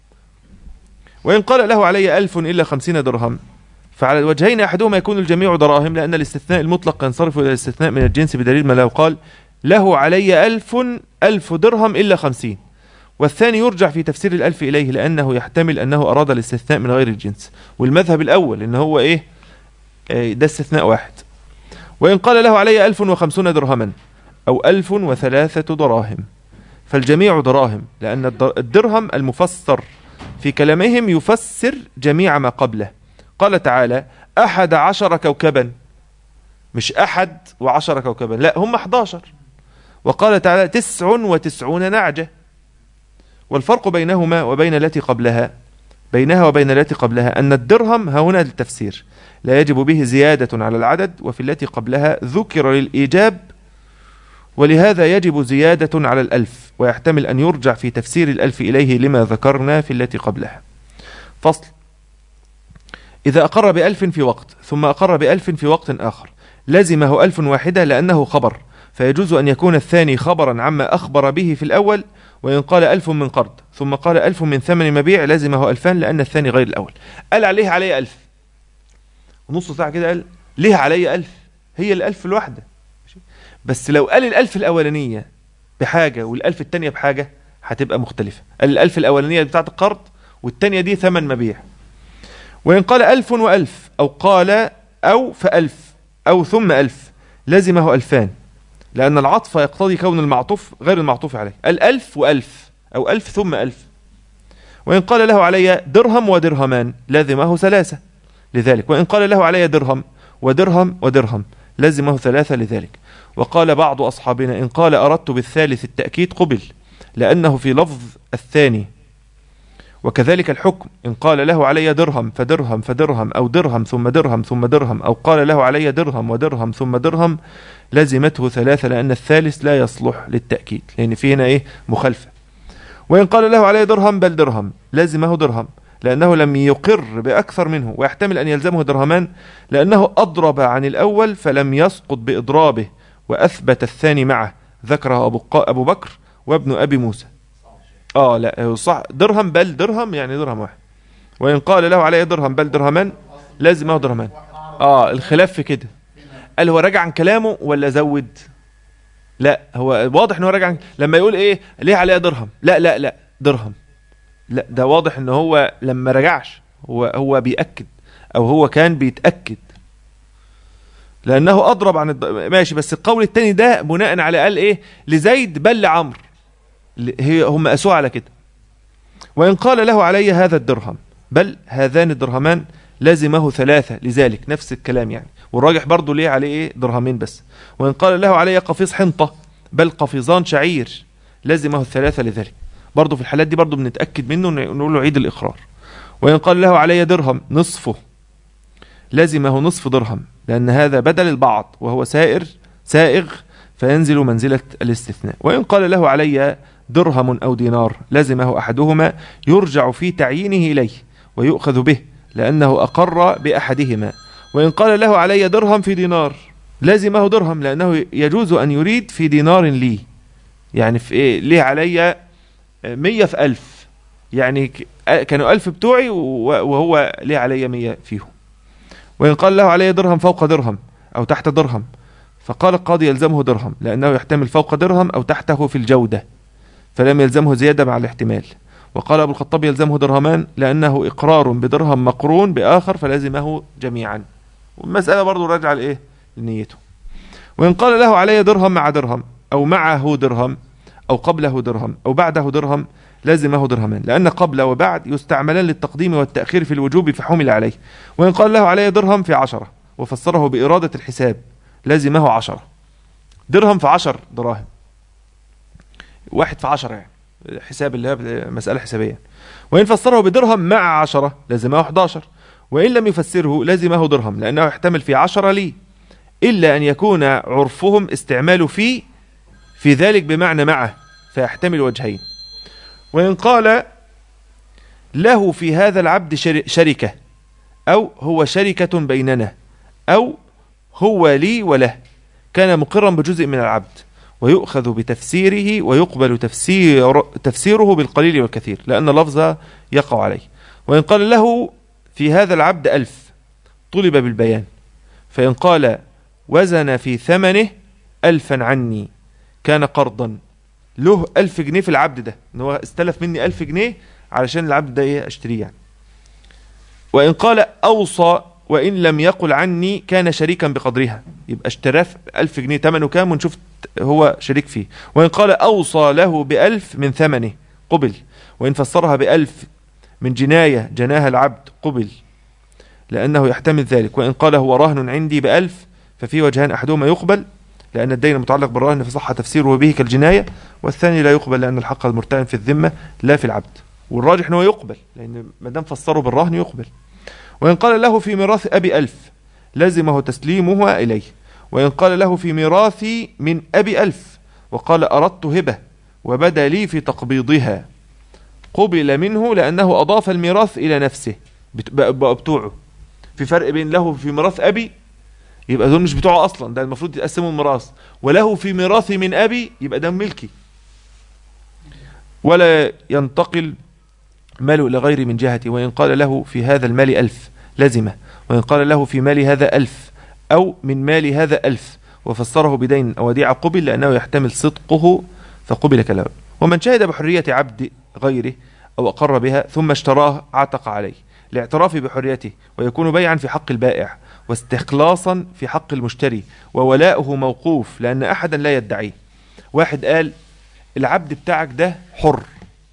وإن قال له علي ألف إلا خمسين درهم فعلى الوجهين أحدهما يكون الجميع دراهم لأن الاستثناء المطلق ينصرف إلى الاستثناء من الجنس بدليل ما لو قال له علي ألف ألف درهم إلا خمسين والثاني يرجع في تفسير الألف إليه لأنه يحتمل أنه أراد الاستثناء من غير الجنس والمذهب الأول إن هو إيه آه، ده استثناء واحد وإن قال له علي ألف وخمسون درهما أو ألف وثلاثة دراهم فالجميع دراهم لأن الدر- الدرهم المفسر في كلامهم يفسر جميع ما قبله قال تعالى أحد عشر كوكبا مش أحد وعشر كوكبا لا هم 11 وقال تعالى تسع وتسعون نعجة والفرق بينهما وبين التي قبلها بينها وبين التي قبلها أن الدرهم ها هنا للتفسير لا يجب به زيادة على العدد وفي التي قبلها ذكر للإيجاب ولهذا يجب زيادة على الألف ويحتمل أن يرجع في تفسير الألف إليه لما ذكرنا في التي قبلها فصل إذا أقر بألف في وقت ثم أقر بألف في وقت آخر لزمه ألف واحدة لأنه خبر فيجوز أن يكون الثاني خبرا عما أخبر به في الأول وإن قال ألف من قرض ثم قال ألف من ثمن مبيع لزمه ألفان لأن الثاني غير الأول قال عليه علي ألف نص ساعة كده قال ليه علي ألف هي الألف الواحدة ماشي؟ بس لو قال الألف الأولانية بحاجة والألف التانية بحاجة هتبقى مختلفة قال الألف الأولانية بتاعت القرض والتانية دي ثمن مبيع وإن قال ألف وألف أو قال أو فألف أو ثم ألف لزمه ألفان لأن العطف يقتضي كون المعطوف غير المعطوف عليه الألف وألف أو ألف ثم ألف وإن قال له علي درهم ودرهمان لزمه ثلاثة لذلك وإن قال له علي درهم ودرهم ودرهم لزمه ثلاثة لذلك وقال بعض أصحابنا إن قال أردت بالثالث التأكيد قبل لأنه في لفظ الثاني وكذلك الحكم إن قال له علي درهم فدرهم فدرهم أو درهم ثم درهم ثم درهم أو قال له علي درهم ودرهم ثم درهم لزمته ثلاثة لأن الثالث لا يصلح للتأكيد لأن في هنا إيه مخالفة وإن قال له علي درهم بل درهم لزمه درهم لأنه لم يقر بأكثر منه ويحتمل أن يلزمه درهمان لأنه أضرب عن الأول فلم يسقط بإضرابه وأثبت الثاني معه ذكره أبو, قا- أبو بكر وابن أبي موسى اه لا هو صح درهم بل درهم يعني درهم واحد وإن قال له علي درهم بل درهمان لازمه درهمان اه الخلاف في كده قال هو راجع عن كلامه ولا زود لا هو واضح ان هو راجع عن لما يقول ايه ليه عليها درهم لا لا لا درهم لا ده واضح ان هو لما رجعش هو هو بيأكد او هو كان بيتأكد لانه اضرب عن الد... ماشي بس القول التاني ده بناء على قال ايه لزيد بل لعمرو ل- هي هم قاسوه على كده وإن قال له علي هذا الدرهم بل هذان الدرهمان لازمه ثلاثة لذلك نفس الكلام يعني والراجح برضو ليه عليه ايه درهمين بس وإن قال له علي قفيز حنطة بل قفيزان شعير لازمه الثلاثة لذلك برضو في الحالات دي برضو بنتأكد منه ن- نقول له عيد الإقرار وإن قال له علي درهم نصفه لازمه نصف درهم لأن هذا بدل البعض وهو سائر سائغ فينزل منزلة الاستثناء وإن قال له علي درهم أو دينار لزمه أحدهما يرجع في تعيينه إليه ويؤخذ به لأنه أقر بأحدهما وإن قال له علي درهم في دينار لزمه درهم لأنه يجوز أن يريد في دينار لي يعني في إيه ليه علي مية في ألف يعني ك- كانوا ألف بتوعي و- وهو ليه علي مية فيهم وإن قال له علي درهم فوق درهم أو تحت درهم فقال القاضي يلزمه درهم لأنه يحتمل فوق درهم أو تحته في الجودة فلم يلزمه زيادة مع الاحتمال وقال أبو الخطاب يلزمه درهمان لأنه إقرار بدرهم مقرون بآخر فلازمه جميعا والمسألة برضو راجعة لإيه لنيته وإن قال له علي درهم مع درهم أو معه درهم أو قبله درهم أو بعده درهم لازمه درهمان لأن قبل وبعد يستعملان للتقديم والتأخير في الوجوب فحمل عليه وإن قال له علي درهم في عشرة وفسره بإرادة الحساب لازمه عشرة درهم في عشر دراهم واحد في عشرة يعني حساب اللي هي مسألة حسابية وإن فسره بدرهم مع عشرة لازمه 11 وإن لم يفسره لازمه درهم لأنه يحتمل في عشرة لي إلا أن يكون عرفهم استعمال في في ذلك بمعنى معه فيحتمل وجهين وإن قال له في هذا العبد شر- شركة أو هو شركة بيننا أو هو لي وله كان مقرا بجزء من العبد ويؤخذ بتفسيره ويقبل تفسير تفسيره بالقليل والكثير لأن اللفظ يقع عليه وإن قال له في هذا العبد ألف طلب بالبيان فإن قال وزن في ثمنه ألفا عني كان قرضا له ألف جنيه في العبد ده ان هو استلف مني ألف جنيه علشان العبد ده ايه اشتريه يعني وإن قال أوصى وإن لم يقل عني كان شريكا بقدرها يبقى اشتراه ألف جنيه ثمنه كام ونشوف هو شريك فيه وإن قال أوصى له بألف من ثمنه قبل وإن فسرها بألف من جناية جناها العبد قبل لأنه يحتمل ذلك وإن قال هو رهن عندي بألف ففي وجهان أحدهما يقبل لأن الدين المتعلق بالرهن فصح تفسيره به كالجناية والثاني لا يقبل لأن الحق المرتهن في الذمة لا في العبد والراجح أنه يقبل لأن ما دام فسره بالرهن يقبل وإن قال له في ميراث أبي ألف لزمه تسليمها إليه وإن قال له في ميراثي من أبي ألف وقال أردت هبة وبدا لي في تقبيضها قبل منه لأنه أضاف الميراث إلى نفسه بت- بقى بقى بتوعه في فرق بين له في ميراث أبي يبقى دول مش بتوعه أصلا ده المفروض يتقسموا الميراث وله في ميراثي من أبي يبقى ده ملكي ولا ينتقل ماله إلى غيري من جهتي وإن قال له في هذا المال ألف لزمه وإن قال له في مالي هذا ألف أو من مالي هذا ألف وفسره بدين أو وديعة قبل لأنه يحتمل صدقه فقبل كلامه ومن شهد بحرية عبد غيره أو أقر بها ثم اشتراه عتق عليه لاعتراف بحريته ويكون بيعا في حق البائع واستخلاصا في حق المشتري وولاؤه موقوف لأن أحدا لا يدعيه واحد قال العبد بتاعك ده حر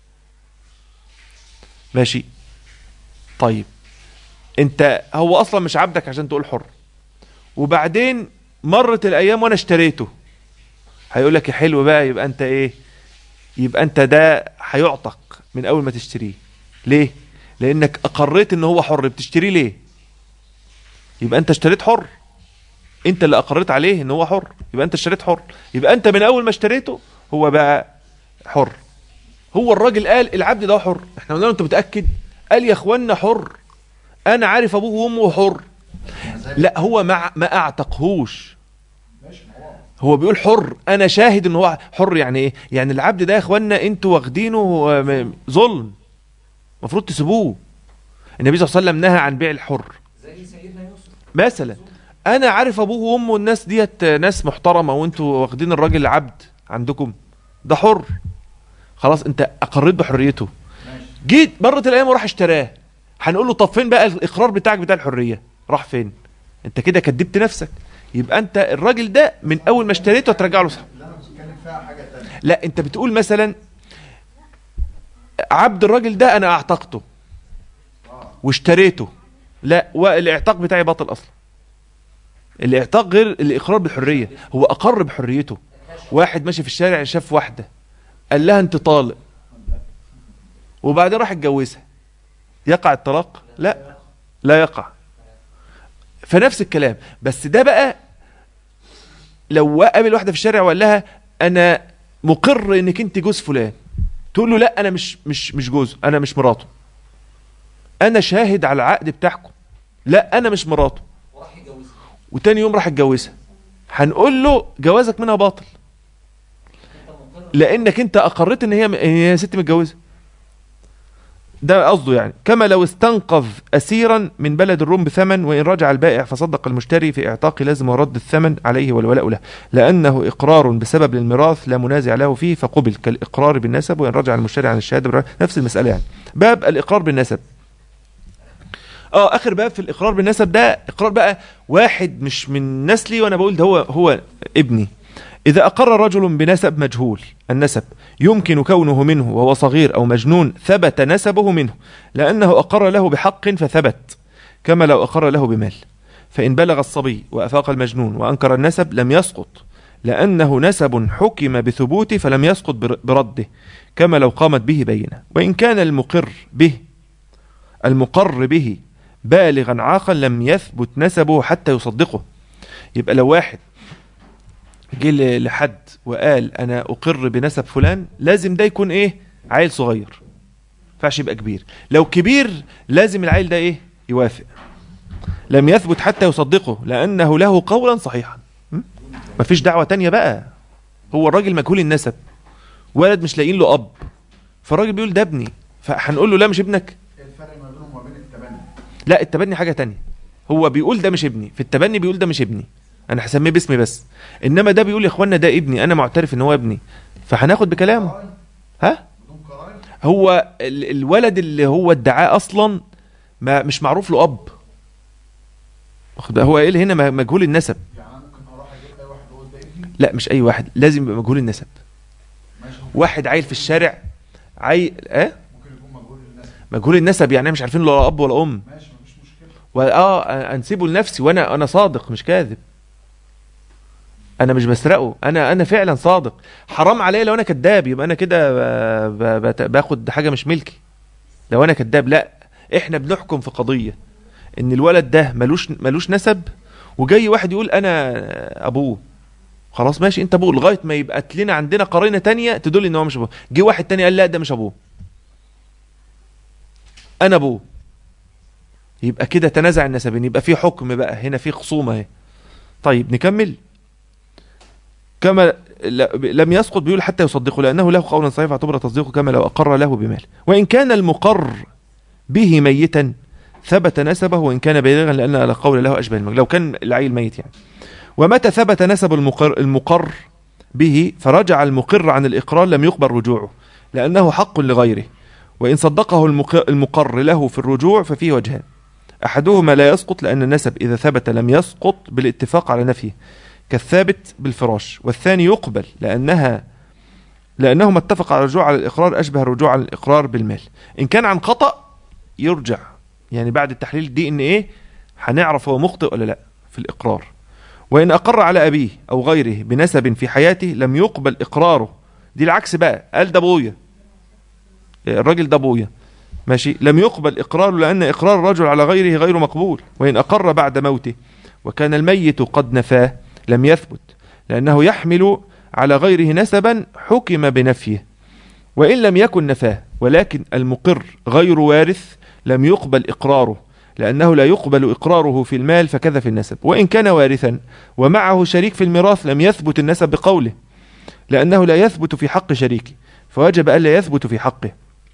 ماشي طيب انت هو اصلا مش عبدك عشان تقول حر وبعدين مرت الايام وانا اشتريته هيقول لك يا حلو بقى يبقى انت ايه يبقى انت ده هيعتق من اول ما تشتريه ليه لانك اقريت ان هو حر بتشتريه ليه يبقى انت اشتريت حر انت اللي اقريت عليه ان هو حر يبقى انت اشتريت حر يبقى انت من اول ما اشتريته هو بقى حر هو الراجل قال العبد ده حر احنا قلنا له انت متاكد قال يا اخوانا حر انا عارف ابوه وامه حر لا هو ما ما اعتقهوش ماشي ما هو هو بيقول حر انا شاهد ان هو حر يعني ايه يعني العبد ده يا اخوانا انتوا واخدينه آه، م- ظلم المفروض تسيبوه النبي صلى الله عليه وسلم نهى عن بيع الحر زي سيدنا يوسف مثلا انا عارف ابوه وامه الناس ديت ناس محترمه وانتوا واخدين الراجل عبد عندكم ده حر خلاص انت اقريت بحريته ماشي جيت مرت الايام وراح اشتراه هنقول له طب فين بقى الاقرار بتاعك بتاع الحريه راح فين انت كده كدبت نفسك يبقى انت الراجل ده من اول ما اشتريته هترجع له صح اللي انا بتكلم فيها حاجه ثانيه لا انت بتقول مثلا عبد الراجل ده انا اعتقته اه واشتريته لا والاعتاق بتاعي باطل اصلا الاعتاق غير الاقرار بالحريه هو اقر بحريته واحد ماشي في الشارع شاف واحده قال لها انت طالق وبعدين راح اتجوزها يقع الطلاق لا لا يقع فنفس الكلام بس ده بقى لو قابل واحده في الشارع وقال لها انا مقر انك انت جوز فلان تقول له لا انا مش مش مش جوزه انا مش مراته انا شاهد على العقد بتاعكم لا انا مش مراته وراح يتجوزها وتاني يوم راح اتجوزها هنقول له جوازك منها باطل انت مقر لانك انت اقريت ان هي ان هي ست متجوزه ده قصده يعني كما لو استنقذ اسيرا من بلد الروم بثمن وان رجع البائع فصدق المشتري في اعتاق لازم رد الثمن عليه والولاء له لانه اقرار بسبب الميراث لا منازع له فيه فقبل كالاقرار بالنسب وان رجع المشتري عن الشهاده بالرأي. نفس المساله يعني باب الاقرار بالنسب اه اخر باب في الاقرار بالنسب ده اقرار بقى واحد مش من نسلي وانا بقول ده هو هو ابني إذا أقر رجل بنسب مجهول النسب يمكن كونه منه وهو صغير أو مجنون ثبت نسبه منه لأنه أقر له بحق فثبت كما لو أقر له بمال فإن بلغ الصبي وأفاق المجنون وأنكر النسب لم يسقط لأنه نسب حكم بثبوته فلم يسقط بر- برده كما لو قامت به بينة وإن كان المقر به المقر به بالغا عاقا لم يثبت نسبه حتى يصدقه يبقى لو واحد جه ل- لحد وقال انا اقر بنسب فلان لازم ده يكون ايه عيل صغير ينفعش يبقى كبير لو كبير لازم العيل ده ايه يوافق لم يثبت حتى يصدقه لانه له قولا صحيحا م? مفيش دعوه تانية بقى هو الراجل مجهول النسب ولد مش لاقيين له اب فالراجل بيقول ده ابني فهنقول له لا مش ابنك ايه الفرق ما بينهم وما بين التبني لا التبني حاجه تانية هو بيقول ده مش ابني في التبني بيقول ده مش ابني انا هسميه باسمي بس انما ده بيقول يا اخوانا ده ابني انا معترف ان هو ابني فهناخد بكلامه قرائن ها بدون قرائن هو ال- الولد اللي هو ادعاه اصلا ما مش معروف له اب واخد بالك؟ هو قايل هنا م- مجهول النسب يعني انا ممكن اروح اجيب اي واحد واقول ده ابني لا مش اي واحد لازم يبقى مجهول النسب ماشي هو واحد عيل في الشارع عيل اه ممكن يكون مجهول الناس مجهول النسب يعني مش عارفين له لا اب ولا ام ماشي مفيش مشكله واه انسبه لنفسي وانا انا صادق مش كاذب انا مش بسرقه انا انا فعلا صادق حرام عليا لو انا كذاب يبقى انا كده ب- ب- بت- باخد حاجه مش ملكي لو انا كذاب لا احنا بنحكم في قضيه ان الولد ده ملوش ملوش نسب وجاي واحد يقول انا ابوه خلاص ماشي انت ابوه لغايه ما يبقى لنا عندنا قرينه تانية تدل ان هو مش ابوه جه واحد تاني قال لا ده مش ابوه انا ابوه يبقى كده تنازع النسبين يبقى في حكم بقى هنا في خصومه اهي طيب نكمل كما لا- لم يسقط بيقول حتى يصدقه لانه له قولا صحيح فاعتبر تصديقه كما لو اقر له بمال وان كان المقر به ميتا ثبت نسبه وان كان بالغا لان لا قول له اشبه المجد لو كان العيل ميت يعني ومتى ثبت نسب المقر, المقر به فرجع المقر عن الاقرار لم يقبل رجوعه لانه حق لغيره وان صدقه المقر, المقر له في الرجوع ففيه وجهان احدهما لا يسقط لان النسب اذا ثبت لم يسقط بالاتفاق على نفيه كالثابت بالفراش والثاني يقبل لأنها لأنهما اتفق على الرجوع على الإقرار أشبه الرجوع على الإقرار بالمال إن كان عن خطأ يرجع يعني بعد التحليل الدي إن إيه هنعرف هو مخطئ ولا لا في الإقرار وإن أقر على أبيه أو غيره بنسب في حياته لم يقبل إقراره دي العكس بقى قال ده أبويا الراجل ده أبويا ماشي لم يقبل إقراره لأن إقرار الرجل على غيره غير مقبول وإن أقر بعد موته وكان الميت قد نفاه لم يثبت لأنه يحمل على غيره نسبا حكم بنفيه وإن لم يكن نفاه ولكن المقر غير وارث لم يقبل إقراره لأنه لا يقبل إقراره في المال فكذا في النسب وإن كان وارثا ومعه شريك في الميراث لم يثبت النسب بقوله لأنه لا يثبت في حق شريكه فوجب ألا يثبت في حقه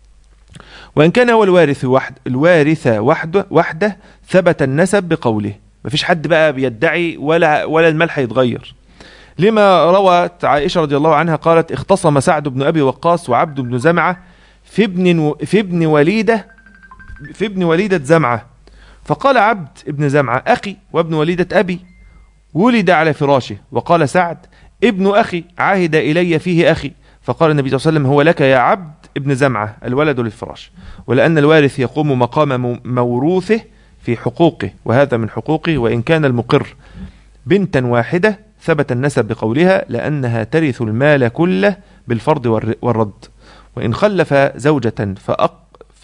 وإن كان هو الوارث وحد الوارث وحده وحده ثبت النسب بقوله مفيش حد بقى بيدعي ولا ولا المال هيتغير لما روت عائشة رضي الله عنها قالت اختصم سعد بن أبي وقاص وعبد بن زمعة في ابن و- في ابن وليدة في ابن وليدة زمعة فقال عبد ابن زمعة أخي وابن وليدة أبي ولد على فراشه وقال سعد ابن أخي عهد إلي فيه أخي فقال النبي صلى الله عليه وسلم هو لك يا عبد ابن زمعة الولد للفراش ولأن الوارث يقوم مقام مو- موروثه في حقوقه وهذا من حقوقه وإن كان المقر بنتا واحدة ثبت النسب بقولها لأنها ترث المال كله بالفرض والر- والرد وإن خلف زوجة فأق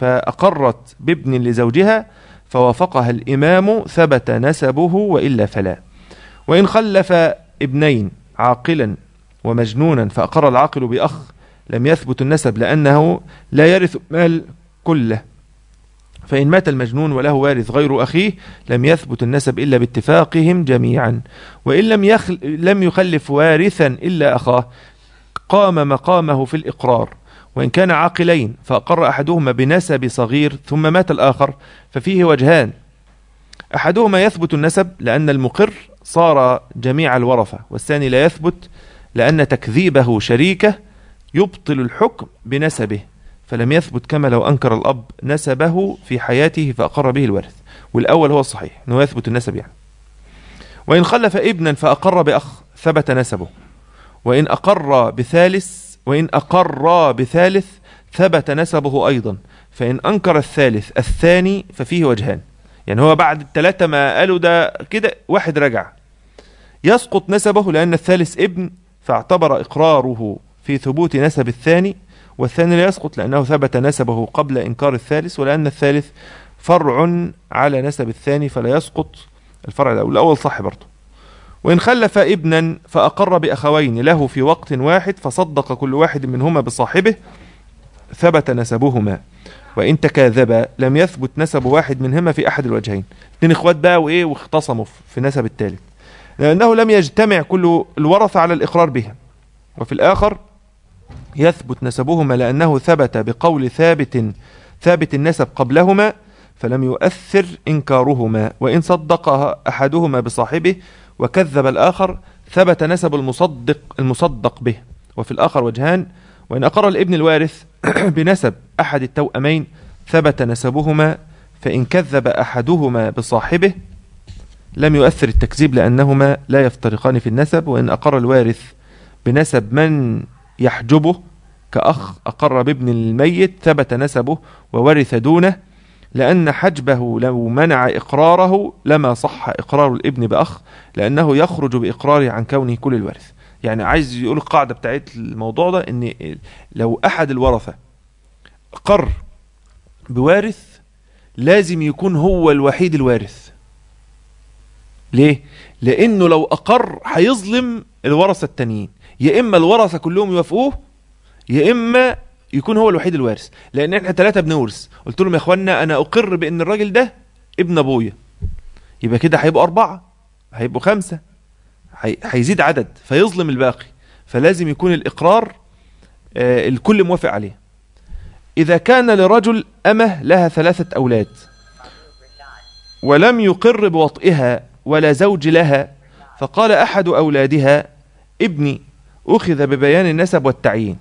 فأقرت بابن لزوجها فوافقها الإمام ثبت نسبه وإلا فلا وإن خلف ابنين عاقلا ومجنونا فأقر العاقل بأخ لم يثبت النسب لأنه لا يرث مال كله فإن مات المجنون وله وارث غير أخيه لم يثبت النسب إلا باتفاقهم جميعا وإن لم, يخل لم يخلف وارثا إلا أخاه قام مقامه في الإقرار وإن كان عاقلين فأقر أحدهما بنسب صغير ثم مات الآخر ففيه وجهان أحدهما يثبت النسب لأن المقر صار جميع الورثة والثاني لا يثبت لأن تكذيبه شريكه يبطل الحكم بنسبه فلم يثبت كما لو أنكر الأب نسبه في حياته فأقر به الوارث والأول هو الصحيح أنه يثبت النسب يعني وإن خلف ابنا فأقر بأخ ثبت نسبه وإن أقر بثالث وإن أقر بثالث ثبت نسبه أيضا فإن أنكر الثالث الثاني ففيه وجهان يعني هو بعد الثلاثة ما قالوا ده كده واحد رجع يسقط نسبه لأن الثالث ابن فاعتبر إقراره في ثبوت نسب الثاني والثاني لا يسقط لأنه ثبت نسبه قبل إنكار الثالث ولأن الثالث فرع على نسب الثاني فلا يسقط الفرع الأول الأول صح برضه وإن خلف ابنا فأقر بأخوين له في وقت واحد فصدق كل واحد منهما بصاحبه ثبت نسبهما وإن تكاذبا لم يثبت نسب واحد منهما في أحد الوجهين اتنين اخوات بقى وإيه واختصموا في نسب الثالث لأنه لم يجتمع كل الورثة على الإقرار بها وفي الآخر يثبت نسبهما لأنه ثبت بقول ثابت ثابت النسب قبلهما فلم يؤثر إنكارهما وإن صدق أحدهما بصاحبه وكذب الآخر ثبت نسب المصدق المصدق به وفي الآخر وجهان وإن أقر الابن الوارث بنسب أحد التوأمين ثبت نسبهما فإن كذب أحدهما بصاحبه لم يؤثر التكذيب لأنهما لا يفترقان في النسب وإن أقر الوارث بنسب من يحجبه كأخ أقر بابن الميت ثبت نسبه وورث دونه لأن حجبه لو منع إقراره لما صح إقرار الابن بأخ لأنه يخرج بإقراره عن كونه كل الوارث يعني عايز يقول القاعدة بتاعت الموضوع ده إن لو أحد الورثة أقر بوارث لازم يكون هو الوحيد الوارث ليه؟ لأنه لو أقر هيظلم الورثة التانيين يا إما الورثة كلهم يوافقوه يا إما يكون هو الوحيد الوارث لأن احنا ثلاثة بنورث قلت لهم يا إخوانا أنا أقر بأن الراجل ده ابن أبويا يبقى كده هيبقوا أربعة هيبقوا خمسة هي- هيزيد عدد فيظلم الباقي فلازم يكون الإقرار آه، الكل موافق عليه إذا كان لرجل أمه لها ثلاثة أولاد ولم يقر بوطئها ولا زوج لها فقال أحد أولادها ابني أخذ ببيان النسب والتعيين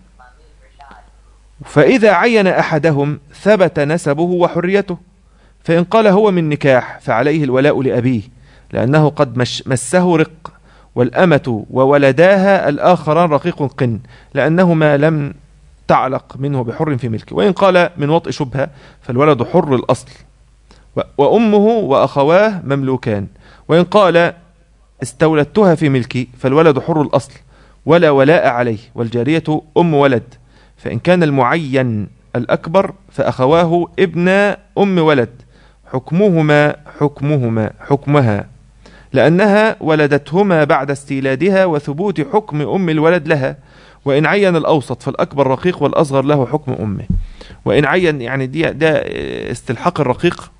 فإذا عين أحدهم ثبت نسبه وحريته فإن قال هو من نكاح فعليه الولاء لأبيه لأنه قد مش مسه رق والأمة وولداها الآخران رقيق قن لأنهما لم تعلق منه بحر في ملكه وإن قال من وطء شبهة فالولد حر الأصل و- وأمه وأخواه مملوكان وإن قال استولدتها في ملكي فالولد حر الأصل ولا ولاء عليه والجارية أم ولد فإن كان المعين الأكبر فأخواه ابن أم ولد حكمهما حكمهما حكمها لأنها ولدتهما بعد استيلادها وثبوت حكم أم الولد لها وإن عين الأوسط فالأكبر رقيق والأصغر له حكم أمه وإن عين يعني دي ده استلحاق الرقيق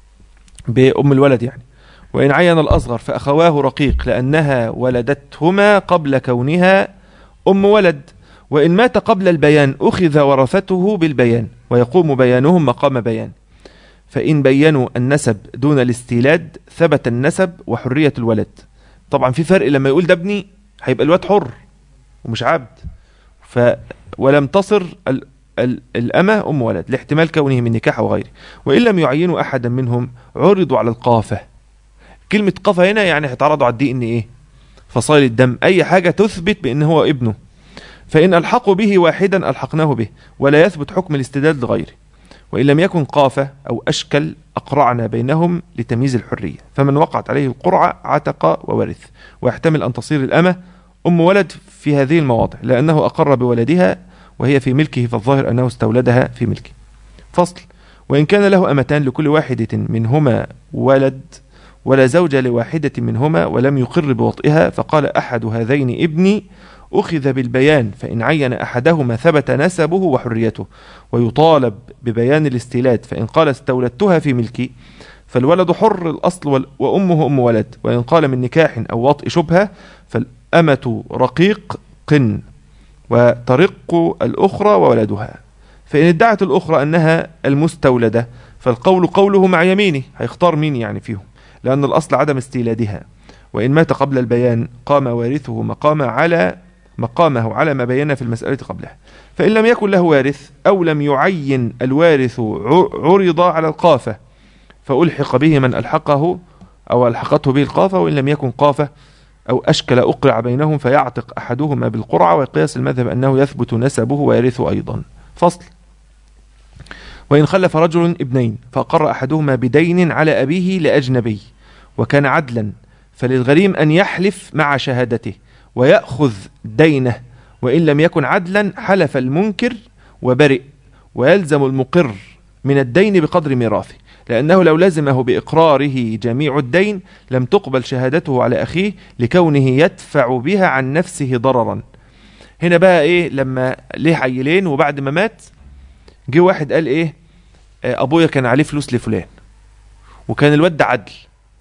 بأم الولد يعني وإن عين الأصغر فأخواه رقيق لأنها ولدتهما قبل كونها أم ولد وإن مات قبل البيان أخذ ورثته بالبيان ويقوم بيانهم مقام بيان فإن بينوا النسب دون الاستيلاد ثبت النسب وحرية الولد طبعا في فرق لما يقول ده ابني هيبقى الواد حر ومش عبد ف ولم تصر ال... ال... الأمة أم ولد لاحتمال كونه من نكاح أو غيره وإن لم يعينوا أحدا منهم عرضوا على القافة كلمة قافة هنا يعني هيتعرضوا على الدي ان ايه فصائل الدم أي حاجة تثبت بأن هو ابنه فإن ألحقوا به واحدا ألحقناه به ولا يثبت حكم الاستدلال لغيره وإن لم يكن قافة أو أشكل أقرعنا بينهم لتمييز الحرية فمن وقعت عليه القرعة عتق وورث ويحتمل أن تصير الأمة أم ولد في هذه المواضع لأنه أقر بولدها وهي في ملكه فالظاهر أنه استولدها في ملكه فصل وإن كان له أمتان لكل واحدة منهما ولد ولا زوج لواحدة منهما ولم يقر بوطئها فقال أحد هذين ابني أخذ بالبيان فإن عين أحدهما ثبت نسبه وحريته ويطالب ببيان الاستيلاد فإن قال استولدتها في ملكي فالولد حر الأصل وال- وأمه أم ولد وإن قال من نكاح أو وطئ شبهة فالأمة رقيق قن وترق الأخرى وولدها فإن ادعت الأخرى أنها المستولدة فالقول قوله مع يمينه هيختار مين يعني فيهم لأن الأصل عدم استيلادها وإن مات قبل البيان قام وارثه مقام على مقامه على ما بينا في المسألة قبلها فإن لم يكن له وارث أو لم يعين الوارث ع- عرض على القافة فألحق به من ألحقه أو ألحقته به القافة وإن لم يكن قافة أو أشكل أقرع بينهم فيعتق أحدهما بالقرعة وقياس المذهب أنه يثبت نسبه ويرثه أيضا فصل وإن خلف رجل ابنين فأقر أحدهما بدين على أبيه لأجنبي وكان عدلا فللغريم أن يحلف مع شهادته ويأخذ دينه وإن لم يكن عدلا حلف المنكر وبرئ ويلزم المقر من الدين بقدر ميراثه لأنه لو لزمه بإقراره جميع الدين لم تقبل شهادته على أخيه لكونه يدفع بها عن نفسه ضررا هنا بقى إيه لما ليه عيلين وبعد ما مات جه واحد قال إيه آه، أبويا كان عليه فلوس لفلان وكان الواد ده عدل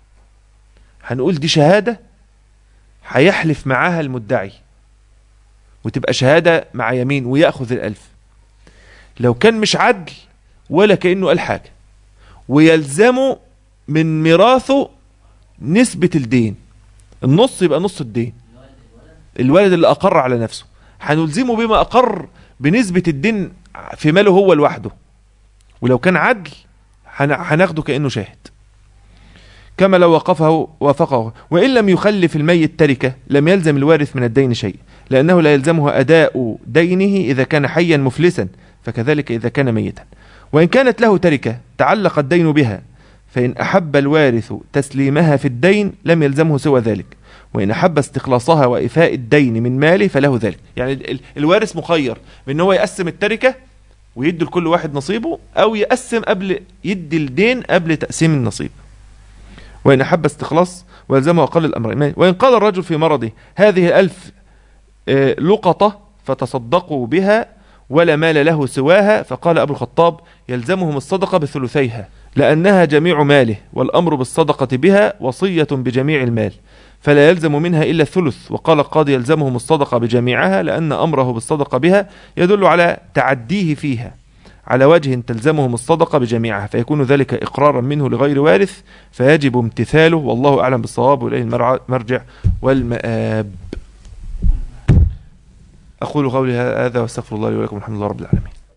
هنقول دي شهادة هيحلف معاها المدعي وتبقى شهادة مع يمين ويأخذ الألف لو كان مش عدل ولا كأنه قال حاجة ويلزمه من ميراثه نسبة الدين النص يبقى نص الدين الولد اللي أقر على نفسه هنلزمه بما أقر بنسبة الدين في ماله هو لوحده ولو كان عدل هن- هناخده كأنه شاهد كما لو وقفه وافقه وإن لم يخلف الميت تركة لم يلزم الوارث من الدين شيء لأنه لا يلزمه أداء دينه إذا كان حيا مفلسا فكذلك إذا كان ميتا وإن كانت له تركة تعلق الدين بها فإن أحب الوارث تسليمها في الدين لم يلزمه سوى ذلك وإن أحب استخلاصها وإفاء الدين من ماله فله ذلك يعني ال- الوارث مخير بأن هو يقسم التركة ويدي لكل واحد نصيبه أو يقسم قبل يدي الدين قبل تقسيم النصيب وإن أحب استخلاص ويلزمه أقل الأمرين وإن قال الرجل في مرضه هذه الألف آه، لقطة فتصدقوا بها ولا مال له سواها فقال أبو الخطاب يلزمهم الصدقة بثلثيها لأنها جميع ماله والأمر بالصدقة بها وصية بجميع المال فلا يلزم منها إلا الثلث وقال القاضي يلزمهم الصدقة بجميعها لأن أمره بالصدقة بها يدل على تعديه فيها على وجه تلزمهم الصدقة بجميعها فيكون ذلك إقرارا منه لغير وارث فيجب امتثاله والله أعلم بالصواب وإليه المرع- المرجع والمآب أقول قولي هذا واستغفر الله لي ولكم الحمد لله رب العالمين